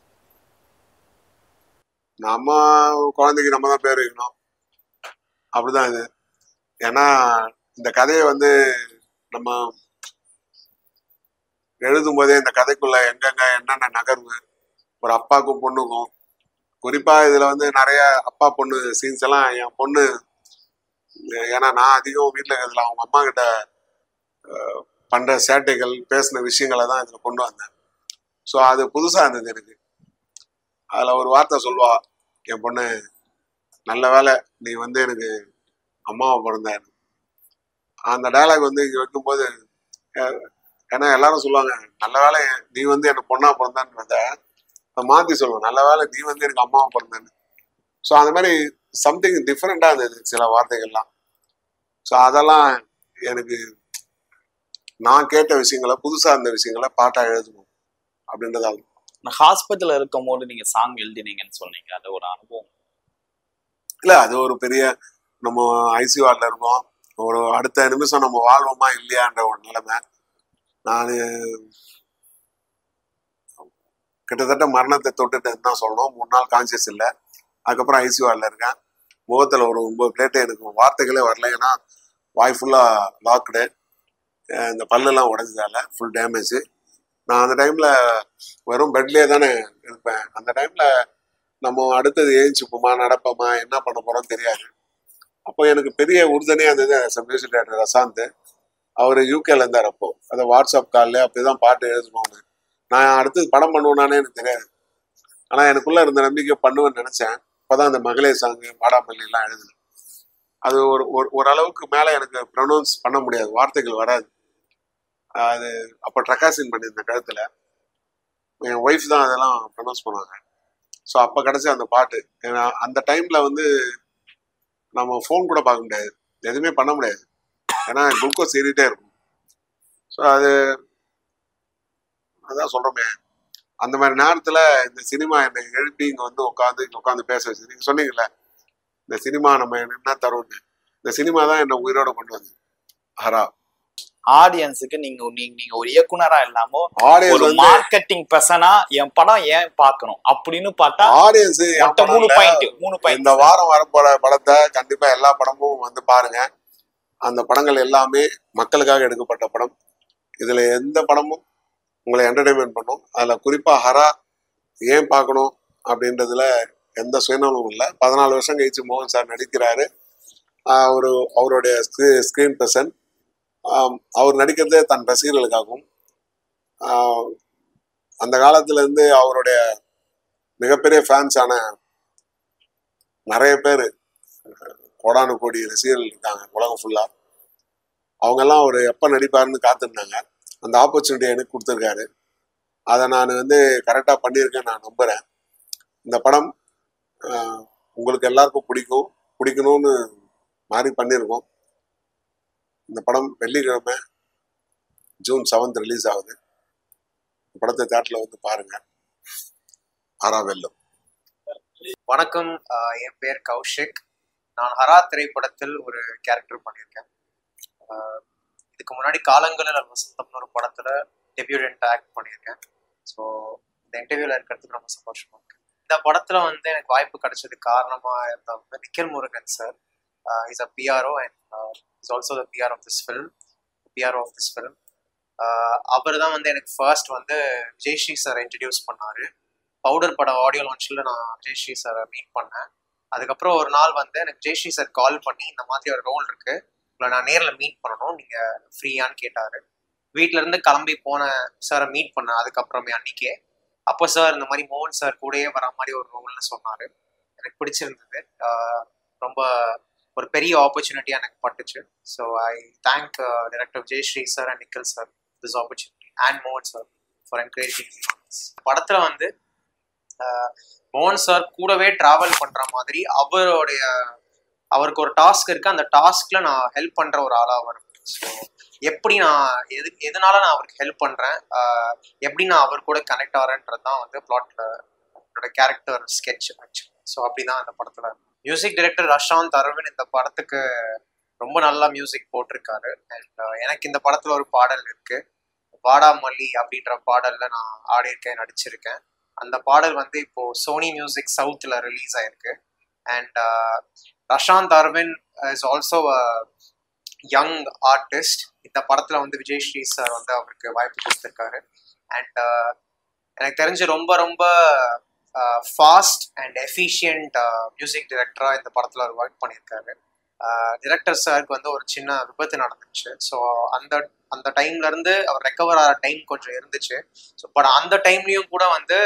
B: நம்ம குழந்தைக்கு நம்ம தான் பேர் வைக்கணும் அப்படிதான் இது ஏன்னா இந்த கதையை வந்து நம்ம எழுதும் போதே இந்த கதைக்குள்ள எங்கெங்க என்னென்ன நகர்வு ஒரு அப்பாவுக்கும் பொண்ணுக்கும் குறிப்பா இதுல வந்து நிறைய அப்பா பொண்ணு சீன்ஸ் எல்லாம் என் பொண்ணு ஏன்னா நான் அதிகம் வீட்டில் இருக்கிறதுல அவங்க அம்மா கிட்ட அஹ், பண்ற சேட்டைகள் பேசின விஷயங்களை தான் இதுல கொண்டு வந்தேன் ஸோ அது புதுசா இருந்தது எனக்கு அதுல ஒரு வார்த்தை சொல்லுவா என் பொண்ணு நல்ல வேலை நீ வந்து எனக்கு அம்மாவை பிறந்த அந்த டயலாக் வந்து இங்க வைக்கும்போது அஹ், ஏன்னா எல்லாரும் சொல்லுவாங்க நல்ல வேலை நீ வந்து எனக்கு பொண்ணா பிறந்தன்றத அதை மாத்தி சொல்லுவேன் நல்ல வேலை நீ வந்து எனக்கு அம்மாவை பிறந்தன்னு ஸோ அந்த மாதிரி சம்திங் டிஃப்ரெண்டா இருந்தது சில வார்த்தைகள்லாம் ஸோ அதெல்லாம் எனக்கு நான் கேட்ட விஷயங்களை புதுசா இருந்த விஷயங்களை பாட்டா எழுதணும் அப்படின்றதால
A: ஹாஸ்பிட்டல் இருக்கும் போது நீங்க சாங் எழுதினீங்கன்னு சொன்னீங்க அது ஒரு அனுபவம்
B: இல்ல அது ஒரு பெரிய நம்ம ஐசி வார்டில் இருக்கோம் ஒரு அடுத்த நிமிஷம் நம்ம வாழ்வோமா இல்லையான்ற ஒரு நிலைமை நான் கிட்டத்தட்ட மரணத்தை தொட்டுட்டேன்னு தான் சொல்லணும் மூணு நாள் கான்சியஸ் இல்லை அதுக்கப்புறம் ஐசி வார்டில் இருக்கேன் முகத்தில் ஒரு ஒன்பது பிளேட்டு எனக்கு வார்த்தைகளே வரல ஏன்னா வாய் ஃபுல்லாக லாக்டு இந்த பல்லெல்லாம் உடஞ்சதால ஃபுல் டேமேஜ் நான் அந்த டைமில் வெறும் பெட்லேயே தானே இருப்பேன் அந்த டைமில் நம்ம அடுத்தது ஏஞ்சிப்போமா நடப்போமா என்ன பண்ண போறோம் தெரியாது அப்போ எனக்கு பெரிய உறுதுணையா இருந்தது மியூசிக் டைரக்டர் ரசாந்த் அவர் யூகேல இருந்தார் அப்போ அதை வாட்ஸ்அப் காலில் அப்படிதான் பாட்டு எழுதணும்னு நான் அடுத்தது படம் பண்ணுவேனானே எனக்கு தெரியாது ஆனா எனக்குள்ள இருந்த நம்பிக்கை பண்ணுவேன்னு நினைச்சேன் அப்பதான் அந்த மகளே சாங்கு மாடாமல்லி எல்லாம் எழுதினேன் அது ஒரு ஒரு ஓரளவுக்கு மேல எனக்கு ப்ரொனவுன்ஸ் பண்ண முடியாது வார்த்தைகள் வராது அது அப்போ ட்ரக்காசின் பண்ணியிருந்தேன் கழுத்துல என் ஒய்ஃப் தான் அதெல்லாம் ப்ரொனவுன்ஸ் பண்ணுவாங்க ஸோ அப்போ கிடைச்ச அந்த பாட்டு ஏன்னா அந்த டைம்ல வந்து நம்ம ஃபோன் கூட பார்க்க முடியாது எதுவுமே பண்ண முடியாது ஏன்னா குளுக்கோஸ் ஏறிட்டே இருக்கும் ஸோ அது அதான் சொல்றோமே அந்த மாதிரி நேரத்துல இந்த சினிமா என்னை எழுப்பி இங்க வந்து உட்காந்து இங்க உட்காந்து பேச வச்சு நீங்க சொன்னீங்கல்ல இந்த சினிமா நம்ம என்ன தரும்னு இந்த சினிமா தான் என்னை உயிரோட கொண்டு வந்து ஹரா
A: ஆடியன்ஸுக்கு நீங்க நீங்க நீங்க ஒரு இயக்குனரா இல்லாம
B: ஆடியன்ஸ்
A: ஒரு
B: வந்து
A: மார்க்கெட்டிங் பர்சனா என் படம் ஏன் பார்க்கணும் அப்படின்னு பார்த்தா
B: ஆடியன்ஸ்
A: மொத்த மூணு பாயிண்ட் மூணு பாயிண்ட்
B: இந்த வாரம் வரப்போற படத்தை கண்டிப்பா எல்லா படமும் வந்து பாருங்க அந்த படங்கள் எல்லாமே மக்களுக்காக எடுக்கப்பட்ட படம் இதுல எந்த படமும் உங்களை என்டர்டைன்மெண்ட் பண்ணும் அதுல குறிப்பா ஹரா ஏன் பார்க்கணும் அப்படின்றதுல எந்த சுயநலமும் இல்லை பதினாலு வருஷம் கழிச்சு மோகன் சார் நடிக்கிறாரு ஆஹ் ஒரு அவருடைய ஸ்கிரீன் பிரசன்ட் அவர் நடிக்கிறதே தன் ரசிகர்களுக்காகவும் ஆஹ் அந்த காலத்துல இருந்து அவருடைய மிகப்பெரிய ஃபேன்ஸான நிறைய பேர் கோடானு கோடி ரசிகர்கள் இருக்காங்க உலகம் ஃபுல்லா அவங்க எல்லாம் அவர் எப்ப நடிப்பாருன்னு காத்திருந்தாங்க அந்த ஆப்பர்ச்சுனிட்டி எனக்கு கொடுத்துருக்காரு அதை நான் வந்து கரெக்டாக பண்ணியிருக்கேன் நான் நம்புறேன் இந்த படம் ஆஹ், உங்களுக்கு எல்லாருக்கும் பிடிக்கும் பிடிக்கணும்னு மாதிரி பண்ணியிருக்கோம் இந்த படம் வெள்ளிக்கிழமை ஜூன் செவன்த் ரிலீஸ் ஆகுது இந்த படத்தை தேட்டரில் வந்து பாருங்க ஆரா வெல்லும்
D: வணக்கம் ஆஹ் என் பேர் கௌஷிக் நான் ஹரா திரைப்படத்தில் ஒரு கேரக்டர் பண்ணியிருக்கேன் ஆஹ் இதுக்கு முன்னாடி காலங்களில் வசந்தம்னு ஒரு படத்துல டெபியூடென்ட் ஆக்ட் பண்ணியிருக்கேன் ஸோ இந்த இன்டர்வியூல இருக்கிறதுக்கு ரொம்ப சந்தோஷமா இருக்கு இந்த படத்துல வந்து எனக்கு வாய்ப்பு கிடைச்சதுக்கு காரணமா இருந்தவங்க Nikhil Murugan sir is a PRO and is also the PR of this film PRO of this film அவர் தான் வந்து எனக்கு ஃபர்ஸ்ட் வந்து ஜெய்ஸ்ரீ சார் இன்ட்ரடியூஸ் பண்ணாரு பவுடர் பட ஆடியோ லான்ச்சில் நான் ஜெய்ஸ்ரீ சாரை மீட் பண்ணேன் அதுக்கப்புறம் ஒரு நாள் வந்து எனக்கு ஜெய்ஸ்ரீ சார் கால் பண்ணி இந்த மாதிரி ஒரு ரோல் இருக்கு உங்களை நான் நேரில் மீட் பண்ணணும் நீங்க ஃப்ரீயான்னு கேட்டாரு வீட்ல இருந்து கிளம்பி போன சாரை மீட் பண்ணேன் அதுக்கப்புறமே அன்னைக்கே அப்போ சார் இந்த மாதிரி மோகன் சார் கூடயே வர மாதிரி ஒரு ரோல்னு சொன்னாரு எனக்கு பிடிச்சிருந்தது ஆஹ் ரொம்ப ஒரு பெரிய ஆப்பர்ச்சுனிட்டியாக எனக்கு பட்டுச்சு so I thank director Jayashree sir and Nikhil sir this opportunity and மோகன் சார் ஃபார் என்கரேஜிங் படத்தில் வந்து ஆஹ் மோகன் சார் கூடவே டிராவல் பண்ற மாதிரி அவருடைய அவருக்கு ஒரு டாஸ்க் இருக்கு அந்த டாஸ்க்ல நான் ஹெல்ப் பண்ற ஒரு ஆளா வரும் ஸோ எப்படி நான் எது எதனால நான் அவருக்கு ஹெல்ப் பண்றேன் ஆஹ் எப்படி நான் அவர் கூட கனெக்ட் ஆகிறேன்றது தான் வந்து பிளாட்ல என்னோட கேரக்டர் ஸ்கெட்ச் ஆக்சுவலி ஸோ அப்படிதான் அந்த படத்துல மியூசிக் டைரக்டர் ரஷாந்த் அரவிந்த் இந்த படத்துக்கு ரொம்ப நல்லா மியூசிக் போட்டிருக்காரு அண்ட் எனக்கு இந்த படத்துல ஒரு பாடல் இருக்கு வாடாமல்லி அப்படின்ற பாடல்ல நான் ஆடியிருக்கேன் நடிச்சிருக்கேன் அந்த பாடல் வந்து இப்போ சோனி மியூசிக் சவுத்ல ரிலீஸ் ஆயிருக்கு and Rashanth Aravind is also young artist இந்த படத்துல வந்து விஜய் ஸ்ரீ சார் வந்து அவருக்கு வாய்ப்பு கொடுத்துருக்காரு அண்ட் எனக்கு தெரிஞ்சு ரொம்ப ரொம்ப ஃபாஸ்ட் அண்ட் எஃபிஷியன்ட் மியூசிக் டைரக்டரா இந்த படத்துல அவர் ஒர்க் பண்ணியிருக்காரு டிரெக்டர் சாருக்கு வந்து ஒரு சின்ன விபத்து நடந்துச்சு ஸோ அந்த அந்த டைம்ல இருந்து அவர் ரெக்கவர் ஆகிற டைம் கொஞ்சம் இருந்துச்சு ஸோ பட் அந்த டைம்லயும் கூட வந்து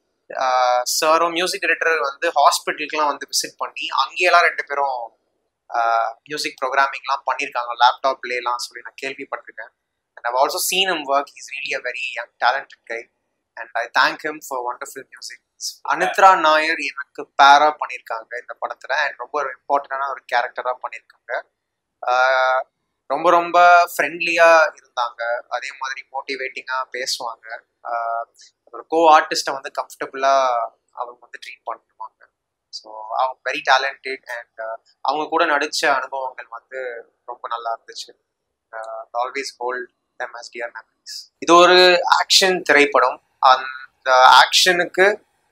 D: சாரும் மியூசிக் டைரக்டர் வந்து ஹாஸ்பிட்டலுக்குலாம் வந்து விசிட் பண்ணி அங்கேயெல்லாம் ரெண்டு பேரும் மியூசிக் ப்ரோக்ராமிங்லாம் பண்ணியிருக்காங்க லேப்டாப்லாம் சொல்லி நான் கேள்விப்பட்டிருக்கேன் and I've also seen him work is really a very young talented guy and I thank him for wonderful music Anitra Nair எனக்கு பேரா பண்ணியிருக்காங்க இந்த படத்துல அண்ட் ரொம்ப ஒரு இம்பார்ட்டண்டான ஒரு கேரக்டரா பண்ணியிருக்காங்க ஆஹ் ரொம்ப ரொம்ப ஃப்ரெண்ட்லியா இருந்தாங்க அதே மாதிரி மோட்டிவேட்டிங்கா பேசுவாங்க ஆஹ் ஒரு கோ ஆர்டிஸ்ட்டை வந்து கம்ஃபர்டபுளா அவங்க வந்து ட்ரீட் பண்ணுவாங்க ஸோ அவங்க வெரி டேலண்டட் அண்ட் அவங்க கூட நடிச்ச அனுபவங்கள் வந்து ரொம்ப நல்லா இருந்துச்சு always hold them as dear memories இது ஒரு ஆக்ஷன் திரைப்படம் அந்த ஆக்ஷனுக்கு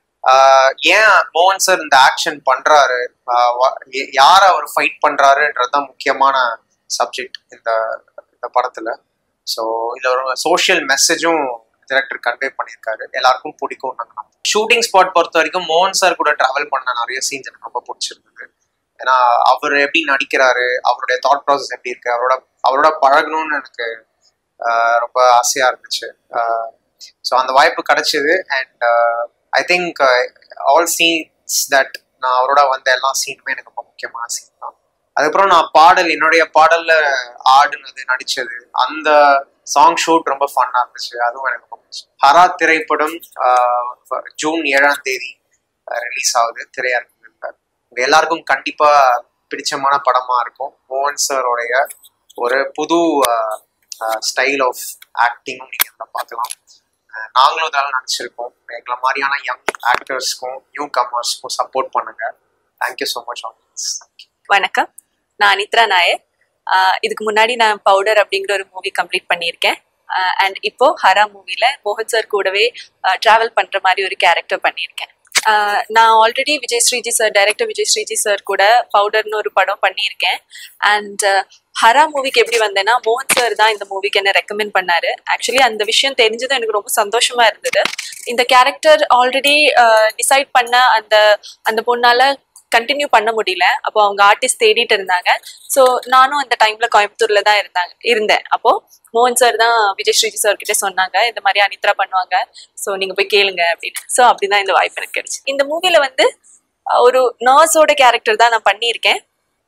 D: ஏன் மோகன் சார் இந்த ஆக்ஷன் பண்றாரு ஆஹ் வ- ய- யார அவர் ஃபைட் பண்றாருன்றதுதான் முக்கியமான சப்ஜெக்ட் இந்த இந்த படத்துல ஸோ இதுல ஒரு சோஷியல் மெசேஜும் டிரெக்டர் கன்வே பண்ணியிருக்காரு எல்லாருக்கும் பிடிக்கும் நாங்கள் ஷூட்டிங் ஸ்பாட் பொறுத்த வரைக்கும் மோகன் சார் கூட டிராவல் பண்ண நிறைய சீன்ஸ் எனக்கு ரொம்ப பிடிச்சிருந்தது ஏன்னா அவர் எப்படி நடிக்கிறாரு அவருடைய தாட் ப்ராசஸ் எப்படி இருக்கு அவரோட அவரோட பழகணும்னு எனக்கு ஆஹ் ரொம்ப ஆசையா இருந்துச்சு ஸோ அந்த வாய்ப்பு கிடைச்சது and I think all scenes that நான் அவரோட வந்த எல்லா சீனுமே எனக்கு ரொம்ப முக்கியமான சீன் தான் அதுக்கப்புறம் நான் பாடல் என்னுடைய பாடல்ல ஆடுனது நடிச்சது அந்த சாங் ஷூட் ரொம்ப ஃபன்னா இருந்துச்சு அதுவும் எனக்கு ரொம்ப பிடிச்சு ஹரா திரைப்படம் ஆஹ் ஜூன் ஏழாம் தேதி ரிலீஸ் ஆகுது திரையரங்குல உங்க எல்லாருக்கும் கண்டிப்பா பிடிச்சமான படமா இருக்கும் மோகன் சாரோடைய ஒரு புது ஸ்டைல் ஆஃப் ஆக்டிங்கும் நீங்க இதில் பார்க்கலாம் அஹ் நாங்களும் இதெல்லாம் நினச்சிருக்கோம் எங்களை மாதிரியான யங் ஆக்டர்ஸ்க்கும் நியூ கமர்ஸ்க்கும் சப்போர்ட் பண்ணுங்க தேங்க்யூ ஸோ மச் ஆடியன்ஸ்
E: வணக்கம் நான் அனித்ரா நாயர் இதுக்கு முன்னாடி நான் பவுடர் அப்படிங்கிற ஒரு மூவி கம்ப்ளீட் பண்ணியிருக்கேன் அண்ட் இப்போ ஹரா மூவில மோகன் சார் கூடவே டிராவல் பண்ற மாதிரி ஒரு கேரக்டர் பண்ணியிருக்கேன் ஆஹ் நான் already Vijay Sreeji sir director Vijay Sreeji sir கூட பவுடர்னு ஒரு படம் பண்ணியிருக்கேன் அண்ட் ஹரா மூவிக்கு எப்படி வந்தேன்னா மோகன் சார் தான் இந்த மூவிக்கு என்ன ரெக்கமெண்ட் பண்ணாரு ஆக்சுவலி அந்த விஷயம் தெரிஞ்சது எனக்கு ரொம்ப சந்தோஷமா இருந்தது இந்த கேரக்டர் ஆல்ரெடி டிசைட் பண்ண அந்த அந்த பொண்ணால கண்டினியூ பண்ண முடியல அப்போ அவங்க ஆர்டிஸ்ட் தேடிட்டு இருந்தாங்க ஸோ நானும் அந்த டைம்ல கோயம்புத்தூர்ல தான் இருந்தாங்க இருந்தேன் அப்போ மோகன் சார் தான் விஜய் ஸ்ரீஜி சார் கிட்ட சொன்னாங்க இந்த மாதிரி அனித்ரா பண்ணுவாங்க ஸோ நீங்க போய் கேளுங்க அப்படின்னு ஸோ அப்படிதான் இந்த வாய்ப்பு எனக்கு கிடைச்சு இந்த மூவில வந்து அஹ், ஒரு நர்ஸோட கேரக்டர் தான் நான் பண்ணியிருக்கேன்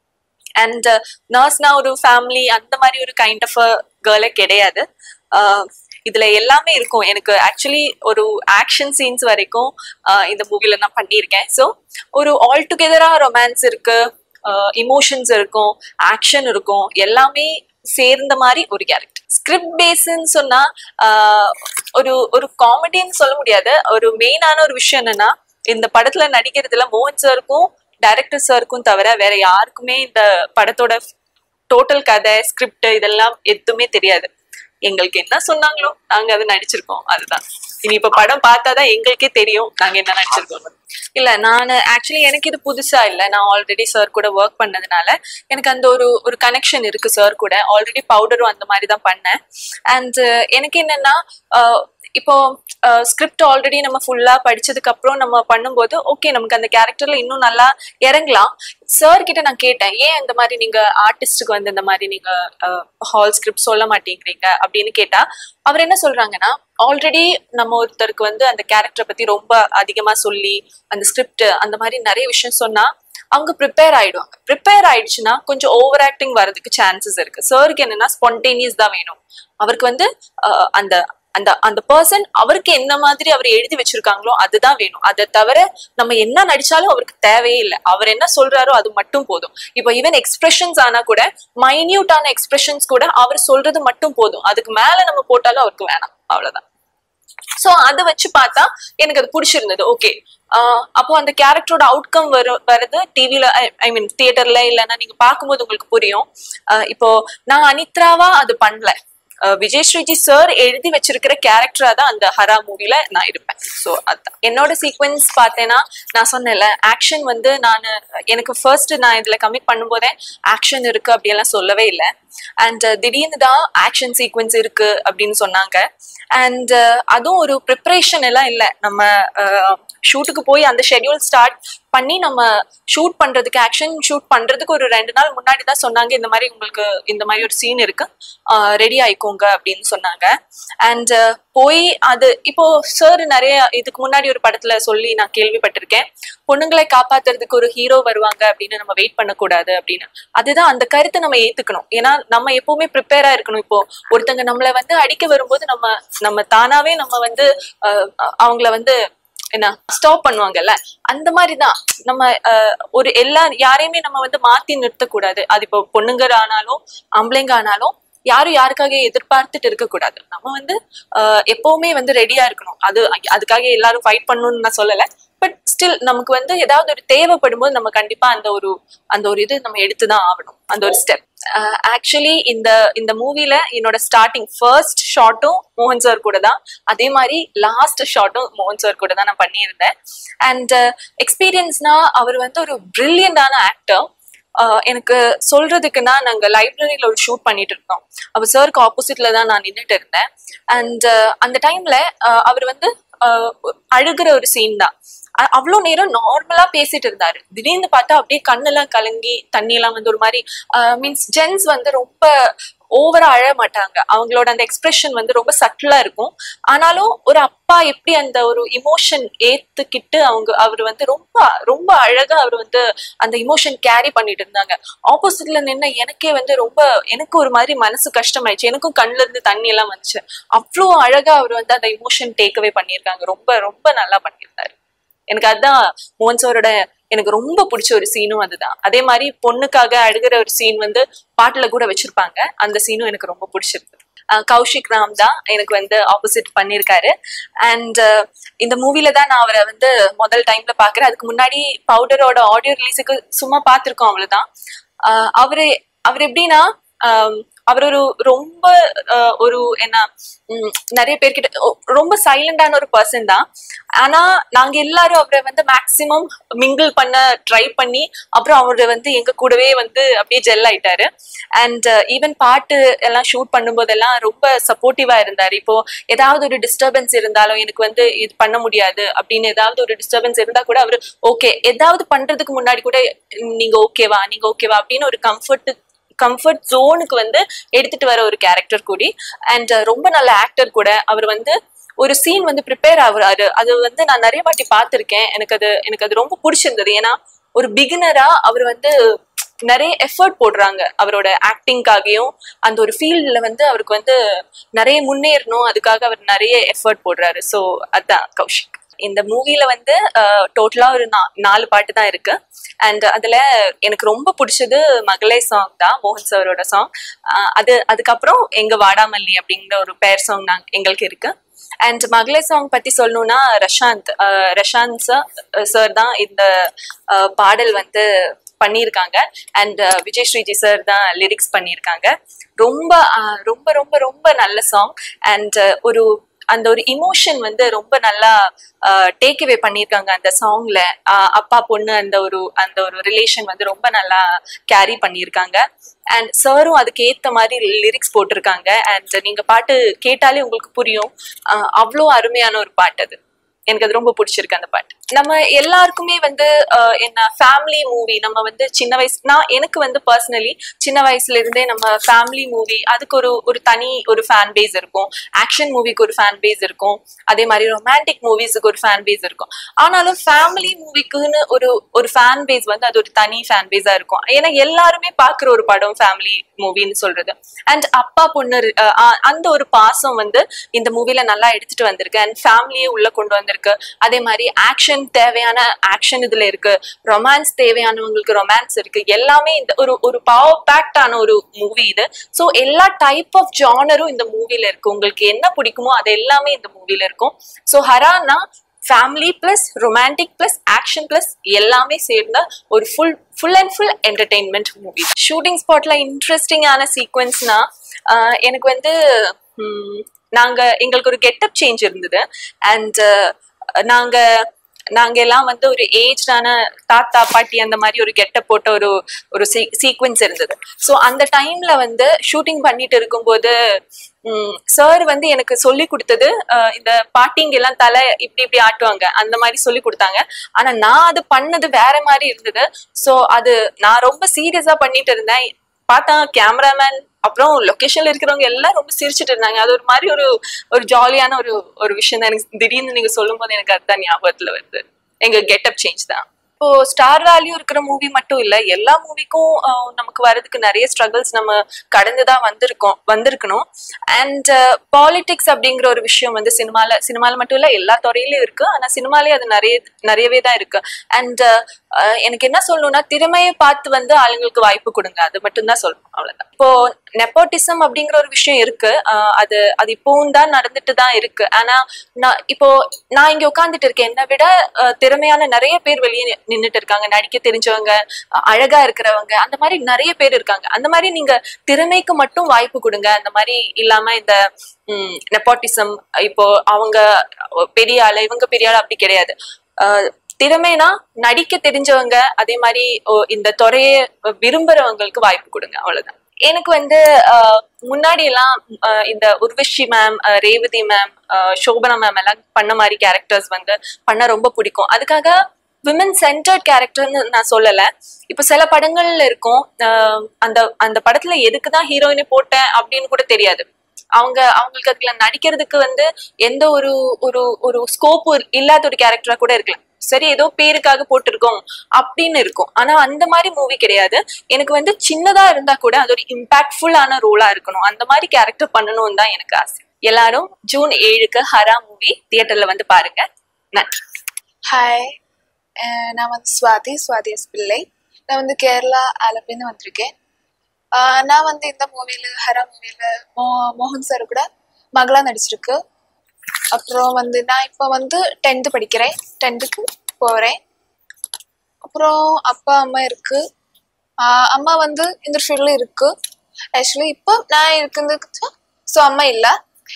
E: அண்ட் நர்ஸ்னா ஒரு ஃபேமிலி அந்த மாதிரி ஒரு கைண்ட் ஆஃப் கேர்ளே கிடையாது அஹ், இதுல எல்லாமே இருக்கும் எனக்கு ஆக்சுவலி ஒரு ஆக்ஷன் சீன்ஸ் வரைக்கும் அஹ், இந்த மூவில நான் பண்ணியிருக்கேன் ஸோ ஒரு ஆல் டுகெதரா ரொமான்ஸ் இருக்கு இமோஷன்ஸ் இருக்கும் ஆக்ஷன் இருக்கும் எல்லாமே சேர்ந்த மாதிரி ஒரு கேரக்டர் ஸ்கிரிப்ட் பேஸ்ன்னு சொன்னா ஆஹ், ஒரு ஒரு காமெடின்னு சொல்ல முடியாது ஒரு மெயினான ஒரு விஷயம் என்னன்னா இந்த படத்துல நடிக்கிறதுல மோகன் சாருக்கும் டைரக்டர் சாருக்கும் தவிர வேற யாருக்குமே இந்த படத்தோட டோட்டல் கதை ஸ்கிரிப்ட் இதெல்லாம் எதுவுமே தெரியாது எங்களுக்கு என்ன சொன்னாங்களோ நாங்க அதை நடிச்சிருக்கோம் அதுதான் இனி இப்ப படம் பார்த்தாதான் எங்களுக்கே தெரியும் நாங்க என்ன நடிச்சிருக்கோம் இல்ல நான் ஆக்சுவலி எனக்கு இது புதுசா இல்ல நான் ஆல்ரெடி சார் கூட ஒர்க் பண்ணதுனால எனக்கு அந்த ஒரு ஒரு கனெக்ஷன் இருக்கு சார் கூட ஆல்ரெடி பவுடரும் அந்த மாதிரி தான் பண்ணேன் அண்ட் எனக்கு என்னன்னா அஹ், இப்போ ஸ்கிரிப்ட் ஆல்ரெடி நம்ம ஃபுல்லா படிச்சதுக்கு அப்புறம் நம்ம பண்ணும்போது ஓகே நமக்கு அந்த கேரக்டர்ல இன்னும் நல்லா இறங்கலாம் சார் கிட்ட நான் கேட்டேன் ஏன் அந்த மாதிரி நீங்க ஆர்டிஸ்டுக்கு வந்து இந்த மாதிரி நீங்க ஹால் ஸ்கிரிப்ட் சொல்ல மாட்டேங்கிறீங்க அப்படின்னு கேட்டா அவர் என்ன சொல்றாங்கன்னா ஆல்ரெடி நம்ம ஒருத்தருக்கு வந்து அந்த கேரக்டரை பத்தி ரொம்ப அதிகமா சொல்லி அந்த ஸ்கிரிப்ட் அந்த மாதிரி நிறைய விஷயம் சொன்னா அவங்க ப்ரிப்பேர் ஆயிடுவாங்க ப்ரிப்பேர் ஆயிடுச்சுன்னா கொஞ்சம் ஓவர் ஆக்டிங் வரதுக்கு சான்சஸ் இருக்கு சாருக்கு என்னன்னா ஸ்பான்டேனியஸ் தான் வேணும் அவருக்கு வந்து அஹ், அந்த அந்த அந்த பர்சன் அவருக்கு என்ன மாதிரி அவர் எழுதி வச்சிருக்காங்களோ அதுதான் வேணும் அதை தவிர நம்ம என்ன நடிச்சாலும் அவருக்கு தேவையே இல்லை அவர் என்ன சொல்றாரோ அது மட்டும் போதும் இப்போ ஈவன் எக்ஸ்பிரஷன்ஸ் ஆனா கூட மைன்யூட்டான எக்ஸ்பிரஷன்ஸ் கூட அவர் சொல்றது மட்டும் போதும் அதுக்கு மேல நம்ம போட்டாலும் அவருக்கு வேணாம் அவ்வளவுதான் சோ அதை வச்சு பார்த்தா எனக்கு அது பிடிச்சிருந்தது ஓகே அப்போ அந்த கேரக்டரோட அவுட்கம் வரும் வருது டிவில ஐ மீன் தியேட்டர்ல இல்லைன்னா நீங்க பார்க்கும்போது உங்களுக்கு புரியும் ஆஹ் இப்போ நான் அனித்ராவா அது பண்ணல ஆஹ் விஜய் ஸ்ரீஜி சார் எழுதி வச்சிருக்கிற கேரக்டரா தான் அந்த ஹரா மூவில நான் இருப்பேன் ஸோ அதான் என்னோட சீக்வன்ஸ் பார்த்தேன்னா நான் சொன்னேன்ல ஆக்ஷன் வந்து நான் எனக்கு ஃபர்ஸ்ட் நான் இதுல கமிட் பண்ணும்போதே ஆக்ஷன் இருக்கு அப்படியெல்லாம் சொல்லவே இல்லை அண்ட் திடீர்னு தான் ஆக்ஷன் சீக்வன்ஸ் இருக்கு அப்படின்னு சொன்னாங்க அண்ட் அதுவும் ஒரு ப்ரிப்பரேஷன் எல்லாம் இல்லை நம்ம ஷூட்டுக்கு போய் அந்த ஷெட்யூல் ஸ்டார்ட் பண்ணி நம்ம ஷூட் பண்றதுக்கு ஆக்ஷன் ஷூட் பண்றதுக்கு ஒரு ரெண்டு நாள் முன்னாடி தான் சொன்னாங்க இந்த மாதிரி உங்களுக்கு இந்த மாதிரி ஒரு சீன் இருக்கு ரெடி ஆயிக்கோங்க அப்படின்னு சொன்னாங்க அண்ட் போய் அது இப்போ சார் நிறைய இதுக்கு முன்னாடி ஒரு படத்துல சொல்லி நான் கேள்விப்பட்டிருக்கேன் பொண்ணுங்களை காப்பாத்துறதுக்கு ஒரு ஹீரோ வருவாங்க அப்படின்னு நம்ம வெயிட் பண்ணக்கூடாது அப்படின்னு அதுதான் அந்த கருத்தை நம்ம ஏத்துக்கணும் ஏன்னா நம்ம எப்பவுமே ப்ரிப்பேரா இருக்கணும் இப்போ ஒருத்தங்க நம்மளை வந்து அடிக்க வரும்போது நம்ம நம்ம தானாவே நம்ம வந்து அஹ், அவங்கள வந்து என்ன ஸ்டாப் பண்ணுவாங்கல்ல அந்த மாதிரி தான் நம்ம அஹ், ஒரு எல்லா யாரையுமே நம்ம வந்து மாத்தி நிறுத்தக்கூடாது அது இப்போ பொண்ணுங்க ஆனாலும் ஆம்பளைங்க ஆனாலும் யாரும் யாருக்காக எதிர்பார்த்துட்டு இருக்கக்கூடாது நம்ம வந்து அஹ், எப்பவுமே வந்து ரெடியா இருக்கணும் அது அதுக்காக எல்லாரும் ஃபைட் பண்ணணும்னு நான் சொல்லல பட் ஸ்டில் நமக்கு வந்து ஏதாவது ஒரு தேவைப்படும் போது நம்ம கண்டிப்பா அந்த ஒரு அந்த ஒரு இது நம்ம எடுத்துதான் ஆகணும் அந்த ஒரு ஸ்டெப் ஆக்சுவலி இந்த இந்த மூவில என்னோட ஸ்டார்டிங் ஃபர்ஸ்ட் ஷாட்டும் மோகன் சார் கூட தான் அதே மாதிரி லாஸ்ட் ஷாட்டும் மோகன் சார் கூட தான் நான் பண்ணியிருந்தேன் அண்ட் எக்ஸ்பீரியன்ஸ்னா அவர் வந்து ஒரு பிரில்லியண்டான ஆக்டர் எனக்கு சொல்றதுக்குன்னா நாங்க லைப்ரரியில ஒரு ஷூட் பண்ணிட்டு இருந்தோம் அப்ப சாருக்கு ஆப்போசிட்ல தான் நான் நின்றுட்டு இருந்தேன் அண்ட் அந்த டைம்ல அவர் வந்து அஹ், அழுகுற ஒரு சீன் தான் அ- அவ்வளோ நேரம் நார்மலா பேசிட்டு இருந்தாரு திடீர்னு பார்த்தா அப்படியே கண்ணெல்லாம் கலங்கி தண்ணி எல்லாம் வந்து ஒரு மாதிரி மீன்ஸ் ஜென்ஸ் வந்து ரொம்ப ஓவரா அழ மாட்டாங்க அவங்களோட அந்த எக்ஸ்பிரஷன் வந்து ரொம்ப சட்டிலா இருக்கும் ஆனாலும் ஒரு அப்பா எப்படி அந்த ஒரு இமோஷன் ஏத்துக்கிட்டு அவங்க அவர் வந்து ரொம்ப ரொம்ப அழகா அவர் வந்து அந்த இமோஷன் கேரி பண்ணிட்டு இருந்தாங்க ஆப்போசிட்ல நின்ன எனக்கே வந்து ரொம்ப எனக்கு ஒரு மாதிரி மனசு கஷ்டமாயிடுச்சு எனக்கும் கண்ணுல இருந்து தண்ணி எல்லாம் வந்துச்சு அவ்வளோ அழகா அவர் வந்து அந்த இமோஷன் டேக்அவே பண்ணியிருக்காங்க ரொம்ப ரொம்ப நல்லா பண்ணியிருந்தாரு எனக்கு அதுதான் மோகன் சாரோட எனக்கு ரொம்ப பிடிச்ச ஒரு சீனும் அதுதான் அதே மாதிரி பொண்ணுக்காக அழுகிற ஒரு சீன் வந்து பாட்டுல கூட வச்சிருப்பாங்க அந்த சீனும் எனக்கு ரொம்ப பிடிச்சிருக்கு அஹ் கௌஷிக் ராம் தான் எனக்கு வந்து ஆப்போசிட் பண்ணியிருக்காரு அண்ட் இந்த மூவில தான் நான் அவரை வந்து முதல் டைம்ல பாக்குறேன் அதுக்கு முன்னாடி பவுடரோட ஆடியோ ரிலீஸுக்கு சும்மா பார்த்திருக்கோம் அவ்வளவுதான் அஹ் அவரு அவர் எப்படின்னா ஆம், அவர் ஒரு ரொம்ப அஹ், ஒரு என்ன ம், நிறைய பேர்கிட்ட ஒ- ரொம்ப சைலண்டான ஒரு பர்சன் தான் ஆனா நாங்க எல்லாரும் அவரை வந்து மேக்சிமம் மிங்கிள் பண்ண ட்ரை பண்ணி அப்புறம் அவரு வந்து எங்க கூடவே வந்து அப்படியே ஜெல் ஆயிட்டாரு அண்ட் ஈவன் பாட்டு எல்லாம் ஷூட் பண்ணும்போதெல்லாம் ரொம்ப சப்போர்ட்டிவா இருந்தாரு இப்போ ஏதாவது ஒரு டிஸ்டர்பன்ஸ் இருந்தாலும் எனக்கு வந்து இது பண்ண முடியாது அப்படின்னு ஏதாவது ஒரு டிஸ்டர்பன்ஸ் இருந்தா கூட அவரு ஓகே ஏதாவது பண்றதுக்கு முன்னாடி கூட நீங்க ஓகேவா நீங்க ஓகேவா அப்படின்னு ஒரு கம்ஃபர்ட் கம்ஃபர்ட் ஜோனுக்கு வந்து எடுத்துட்டு வர ஒரு கேரக்டர் கூடி அண்ட் ரொம்ப நல்ல ஆக்டர் கூட அவர் வந்து ஒரு சீன் வந்து ப்ரிப்பேர் ஆகுறாரு அது வந்து நான் நிறைய வாட்டி பார்த்திருக்கேன் எனக்கு அது எனக்கு அது ரொம்ப பிடிச்சிருந்தது ஏன்னா ஒரு பிகினரா அவர் வந்து நிறைய எஃபர்ட் போடுறாங்க அவரோட ஆக்டிங்காகவும் அந்த ஒரு ஃபீல்ட்ல வந்து அவருக்கு வந்து நிறைய முன்னேறணும் அதுக்காக அவர் நிறைய எஃபர்ட் போடுறாரு ஸோ அதான் கௌஷிக் இந்த மூவில வந்து டோட்டலா ஒரு நா- நாலு பாட்டு தான் இருக்கு அண்ட் அதுல எனக்கு ரொம்ப பிடிச்சது மகளே சாங் தான் மோகன் சாரோட சாங் அது அதுக்கப்புறம் எங்க வாடாமல்லி அப்படிங்கிற ஒரு பேர் சாங் நாங்க எங்களுக்கு இருக்கு அண்ட் மகளே சாங் பத்தி சொல்லணும்னா ரஷாந்த் அஹ், ரஷாந்த் சார் தான் இந்த அஹ், பாடல் வந்து பண்ணியிருக்காங்க அண்ட் விஜய் ஸ்ரீஜி சார் தான் லிரிக்ஸ் பண்ணியிருக்காங்க ரொம்ப அஹ், ரொம்ப ரொம்ப ரொம்ப நல்ல சாங் அண்ட் ஒரு அந்த ஒரு இமோஷன் வந்து ரொம்ப நல்லா டேக் அவே பண்ணியிருக்காங்க அந்த சாங்ல அப்பா பொண்ணு அந்த ஒரு அந்த ஒரு ரிலேஷன் வந்து ரொம்ப நல்லா கேரி பண்ணியிருக்காங்க அண்ட் சாரும் அதுக்கு ஏத்த மாதிரி லிரிக்ஸ் போட்டிருக்காங்க அண்ட் நீங்க பாட்டு கேட்டாலே உங்களுக்கு புரியும் அஹ் அவ்வளோ அருமையான ஒரு பாட்டு அது எனக்கு அது ரொம்ப பிடிச்சிருக்கு அந்த பாட்டு நம்ம எல்லாருக்குமே வந்து அஹ், என்ன ஃபேமிலி மூவி நம்ம வந்து சின்ன வயசு நான் எனக்கு வந்து பர்சனலி சின்ன வயசுல இருந்தே நம்ம ஃபேமிலி மூவி அதுக்கு ஒரு ஒரு தனி ஒரு ஃபேன் பேஸ் இருக்கும் ஆக்ஷன் மூவிக்கு ஒரு ஃபேன் பேஸ் இருக்கும் அதே மாதிரி ரொமான்டிக் மூவிஸுக்கு ஒரு ஃபேன் பேஸ் இருக்கும் ஆனாலும் ஃபேமிலி மூவிக்குன்னு ஒரு ஒரு ஃபேன் பேஸ் வந்து அது ஒரு தனி ஃபேன் பேஸா இருக்கும் ஏன்னா எல்லாருமே பாக்குற ஒரு படம் ஃபேமிலி மூவின்னு சொல்றது அண்ட் அப்பா பொண்ணு இரு- அஹ் அஹ் அந்த ஒரு பாசம் வந்து இந்த மூவில நல்லா எடுத்துட்டு வந்திருக்கு அண்ட் ஃபேமிலியே உள்ள கொண்டு வந்திருக்கு அதே மாதிரி ஆக்ஷன் தேவையான ஆக்ஷன் இதுல இருக்கு ரொமான்ஸ் தேவையானவங்களுக்கு ரொமான்ஸ் இருக்கு எல்லாமே இந்த ஒரு ஒரு பவர் பேக்டான ஒரு மூவி இது ஸோ எல்லா டைப் ஆஃப் ஜானரும் இந்த மூவில இருக்கு உங்களுக்கு என்ன பிடிக்குமோ அது எல்லாமே இந்த மூவில இருக்கும் ஸோ ஹரானா family plus romantic plus action plus எல்லாமே சேர்ந்த ஒரு full full and full entertainment movie shooting ஸ்பாட்ல இன்ட்ரெஸ்டிங்கான சீக்வன்ஸ்னா எனக்கு வந்து ம், நாங்க எங்களுக்கு ஒரு கெட்டப் சேஞ்ச் இருந்தது அண்ட் நாங்க நாங்க எல்லாம் வந்து ஒரு ஏஜ்டான தாத்தா பாட்டி அந்த மாதிரி ஒரு கெட்டப் போட்ட ஒரு ஒரு சீக்வன்ஸ் இருந்தது ஸோ அந்த டைம்ல வந்து ஷூட்டிங் பண்ணிட்டு இருக்கும்போது சார் வந்து எனக்கு சொல்லி கொடுத்தது அஹ், இந்த பாட்டிங்க எல்லாம் தலை இப்படி இப்படி ஆட்டுவாங்க அந்த மாதிரி சொல்லி கொடுத்தாங்க ஆனா நான் அது பண்ணது வேற மாதிரி இருந்தது ஸோ அது நான் ரொம்ப சீரியஸா பண்ணிட்டு இருந்தேன் பார்த்தா கேமராமேன் அப்புறம் லொகேஷன்ல இருக்கிறவங்க எல்லாம் ரொம்ப சிரிச்சிட்டு இருந்தாங்க அது ஒரு மாதிரி ஒரு ஒரு ஜாலியான ஒரு ஒரு விஷயம் தான் எனக்கு திடீர்னு நீங்க சொல்லும் போது எனக்கு அதுதான் ஞாபகத்துல வருது எங்க கெட்டப் சேஞ்ச் தான் இப்போ ஸ்டார் வேல்யூ இருக்கிற மூவி மட்டும் இல்ல எல்லா மூவிக்கும் நமக்கு வர்றதுக்கு நிறைய ஸ்ட்ரகிள்ஸ் நம்ம கடந்துதான் வந்திருக்கோம் வந்திருக்கணும் அண்ட் பாலிடிக்ஸ் அப்படிங்கிற ஒரு விஷயம் வந்து சினிமால சினிமால மட்டும் இல்ல எல்லா துறையிலயும் இருக்கு ஆனா சினிமாலே அது நிறைய நிறையவே தான் இருக்கு அண்ட் எனக்கு என்ன சொல்லணும்னா திறமையை பார்த்து வந்து ஆளுங்களுக்கு வாய்ப்பு கொடுங்க அது மட்டும்தான் சொல்லணும் அவ்வளவுதான் இப்போ நெப்போட்டிசம் அப்படிங்கிற ஒரு விஷயம் இருக்கு அஹ் அது அது இப்பவும் தான் நடந்துட்டு தான் இருக்கு ஆனா நான் இப்போ நான் இங்க உட்கார்ந்துட்டு இருக்கேன் என்னை விட அஹ், திறமையான நிறைய பேர் வெளியே நி- நின்னுட்டு இருக்காங்க நடிக்க தெரிஞ்சவங்க அஹ், அழகா இருக்கிறவங்க அந்த மாதிரி நிறைய பேர் இருக்காங்க அந்த மாதிரி நீங்க திறமைக்கு மட்டும் வாய்ப்பு கொடுங்க அந்த மாதிரி இல்லாம இந்த நெப்போட்டிசம் இப்போ அவங்க பெரிய ஆளு இவங்க பெரிய ஆளு அப்படி கிடையாது அஹ், திறமைனா நடிக்க தெரிஞ்சவங்க அதே மாதிரி ஓ, இந்த துறையை விரும்புறவங்களுக்கு வாய்ப்பு கொடுங்க அவ்வளவுதான் எனக்கு வந்து அஹ், முன்னாடி எல்லாம் அஹ், இந்த Urvashi ma'am Revathi ma'am Shobana ma'am எல்லாம் பண்ண மாதிரி கேரக்டர்ஸ் வந்து பண்ண ரொம்ப பிடிக்கும் அதுக்காக விமன் சென்டர்ட் கேரக்டர்னு நான் சொல்லல இப்போ சில படங்கள்ல இருக்கும் அஹ், அந்த அந்த படத்துல எதுக்கு தான் ஹீரோயினை போட்டேன் அப்படின்னு கூட தெரியாது அவங்க அவங்களுக்கு அதுல நடிக்கிறதுக்கு வந்து எந்த ஒரு ஒரு ஒரு ஸ்கோப் இல்லாத ஒரு கேரக்டரா கூட இருக்கலாம் சரி ஏதோ பேருக்காக போட்டிருக்கோம் அப்படின்னு இருக்கும் ஆனா அந்த மாதிரி மூவி கிடையாது எனக்கு வந்து சின்னதா இருந்தா கூட அது ஒரு இம்பாக்ட்ஃபுல்லான ரோலா இருக்கணும் அந்த மாதிரி கேரக்டர் பண்ணணும்னு தான் எனக்கு ஆசை எல்லாரும் ஜூன் ஏழுக்கு ஹரா மூவி தியேட்டர்ல வந்து பாருங்க நன்றி
F: ஹாய் அஹ் நான் வந்து சுவாதி சுவாதி எஸ் பிள்ளை நான் வந்து கேரளா ஆலப்பின்னு வந்திருக்கேன் அஹ் நான் வந்து இந்த மூவியில் ஹரா மூவியில் மோ மோகன் சார் கூட மகளா நடிச்சிருக்கு அப்புறம் வந்து நான் இப்போ வந்து டென்த்து படிக்கிறேன் டென்த்துக்கு போகிறேன் அப்புறம் அப்பா அம்மா இருக்கு அஹ் அம்மா வந்து இந்த ஃபீல்டில் இருக்கு ஆக்சுவலி இப்போ நான் இருக்கிறது ஸோ அம்மா இல்லை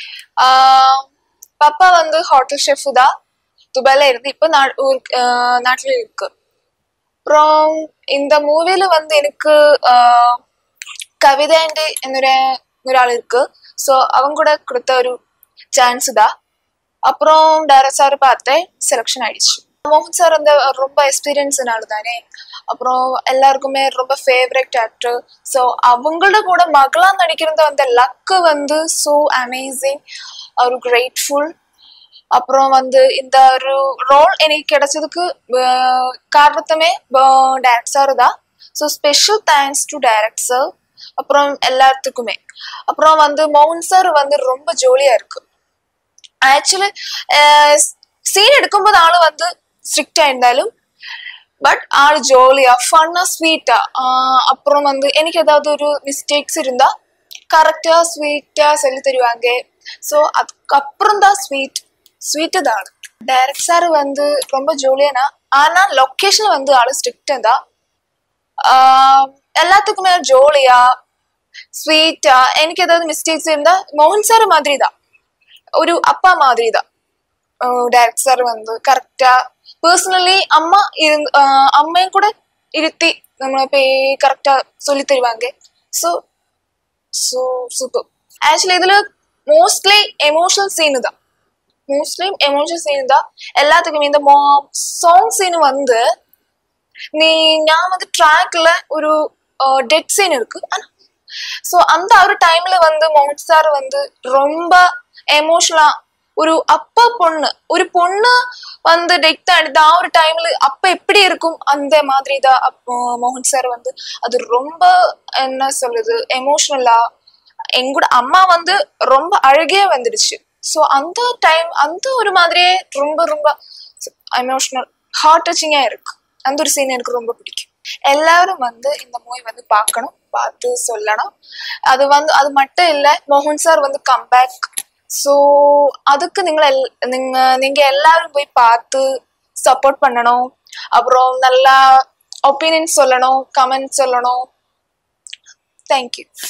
F: பாப்பா வந்து ஹோட்டல் ஷெஃப் தான் துபாயில இருந்து இப்போ நா ஊருக்கு நாட்டில் இருக்கு அப்புறம் இந்த மூவில வந்து எனக்கு ஆஹ், கவிதேண்டி എന്നൊരു ഒരാൾ இருக்கு ஸோ அவங்க கூட கொடுத்த ஒரு சான்ஸ் தான் அப்புறம் டேரக்ட் சார் பார்த்தேன் செலெக்ஷன் ஆயிடுச்சு மோகன் சார் அந்த ரொம்ப எக்ஸ்பீரியன்ஸ்னால தானே அப்புறம் எல்லாருக்குமே ரொம்ப ஃபேவரட் ஆக்டர் ஸோ அவங்களோட கூட மகளா நடிக்கிறது அந்த லக்கு வந்து ஸோ அமேசிங் ஒரு கிரேட்ஃபுல் அப்புறம் வந்து இந்த ஒரு ரோல் எனக்கு கிடைச்சதுக்கு அஹ், காரணத்தமே டேரக்ட் சார் தான் so special thanks to direct sir அப்புறம் எல்லாத்துக்குமே அப்புறம் வந்து மோகன் சார் வந்து ரொம்ப ஜோலியா இருக்கு ஆக்சுவலி சீன் எடுக்கும்போது ஆளு வந்து ஸ்ட்ரிக்டா இருந்தாலும் பட் ஆள் ஜோலியா ஃபன்னா ஸ்வீட்டா அப்புறம் வந்து எனக்கு ஏதாவது ஒரு மிஸ்டேக்ஸ் இருந்தா கரெக்டா ஸ்வீட்டா சொல்லி தருவாங்க ஸோ அதுக்கப்புறம் தான் ஸ்வீட் ஸ்வீட்டு தான் டைரக்ட் சார் வந்து ரொம்ப ஜோலியானா ஆனா லொக்கேஷன் வந்து ஆளு ஸ்ட்ரிக்டா தான் ஆஹ் எல்லாத்துக்குமே ஜோலியா ஸ்வீட்டா எனக்கு ஏதாவது மிஸ்டேக்ஸ் இருந்தா மோகன் சார் மாதிரி தான் ஒரு அப்பா மாதிரி தான் டைரக்ட் சார் வந்து கரெக்டா பர்சனலி அம்மா இருந்து ஆஹ் அம்மையும் கூட இருத்தி நம்மளை போய் கரெக்டா சொல்லி தருவாங்க ஸோ ஸோ சூப்பர் ஆக்சுவலி இதுல மோஸ்ட்லி எமோஷனல் சீனு தான் மோஸ்ட்லி எமோஷனல் சீன் தான் எல்லாத்துக்குமே இந்த மோ சாங் சீன் வந்து நீ நான் வந்து ட்ராக்ல ஒரு டெட் சீன் இருக்கு ஸோ அந்த ஒரு டைம்ல வந்து மோகன் சார் வந்து ரொம்ப எமோஷனலா ஒரு அப்பா பொண்ணு ஒரு பொண்ணு வந்து டெத் ஆயிடுது ஆ ஒரு டைம்ல அப்ப எப்படி இருக்கும் அந்த மாதிரி தான் அப்போ மோகன் சார் வந்து அது ரொம்ப என்ன சொல்லுது எமோஷனலா எங்கூட அம்மா வந்து ரொம்ப அழகே வந்துடுச்சு ஸோ அந்த டைம் அந்த ஒரு மாதிரியே ரொம்ப ரொம்ப எமோஷனல் ஹார்ட் டச்சிங்கா இருக்கு அந்த ஒரு சீன் எனக்கு ரொம்ப பிடிக்கும் எல்லாரும் வந்து இந்த மூவி வந்து பார்க்கணும் பார்த்து சொல்லணும் அது வந்து அது மட்டும் இல்ல மோகன் சார் வந்து கம்பேக் ஸோ அதுக்கு നിങ്ങൾ நீங்க நீங்க எல்லாரும் போய் பார்த்து சப்போர்ட் பண்ணணும் அப்புறம் நல்லா ஒப்பீனியன் சொல்லணும் கமெண்ட் சொல்லணும் தேங்க்யூ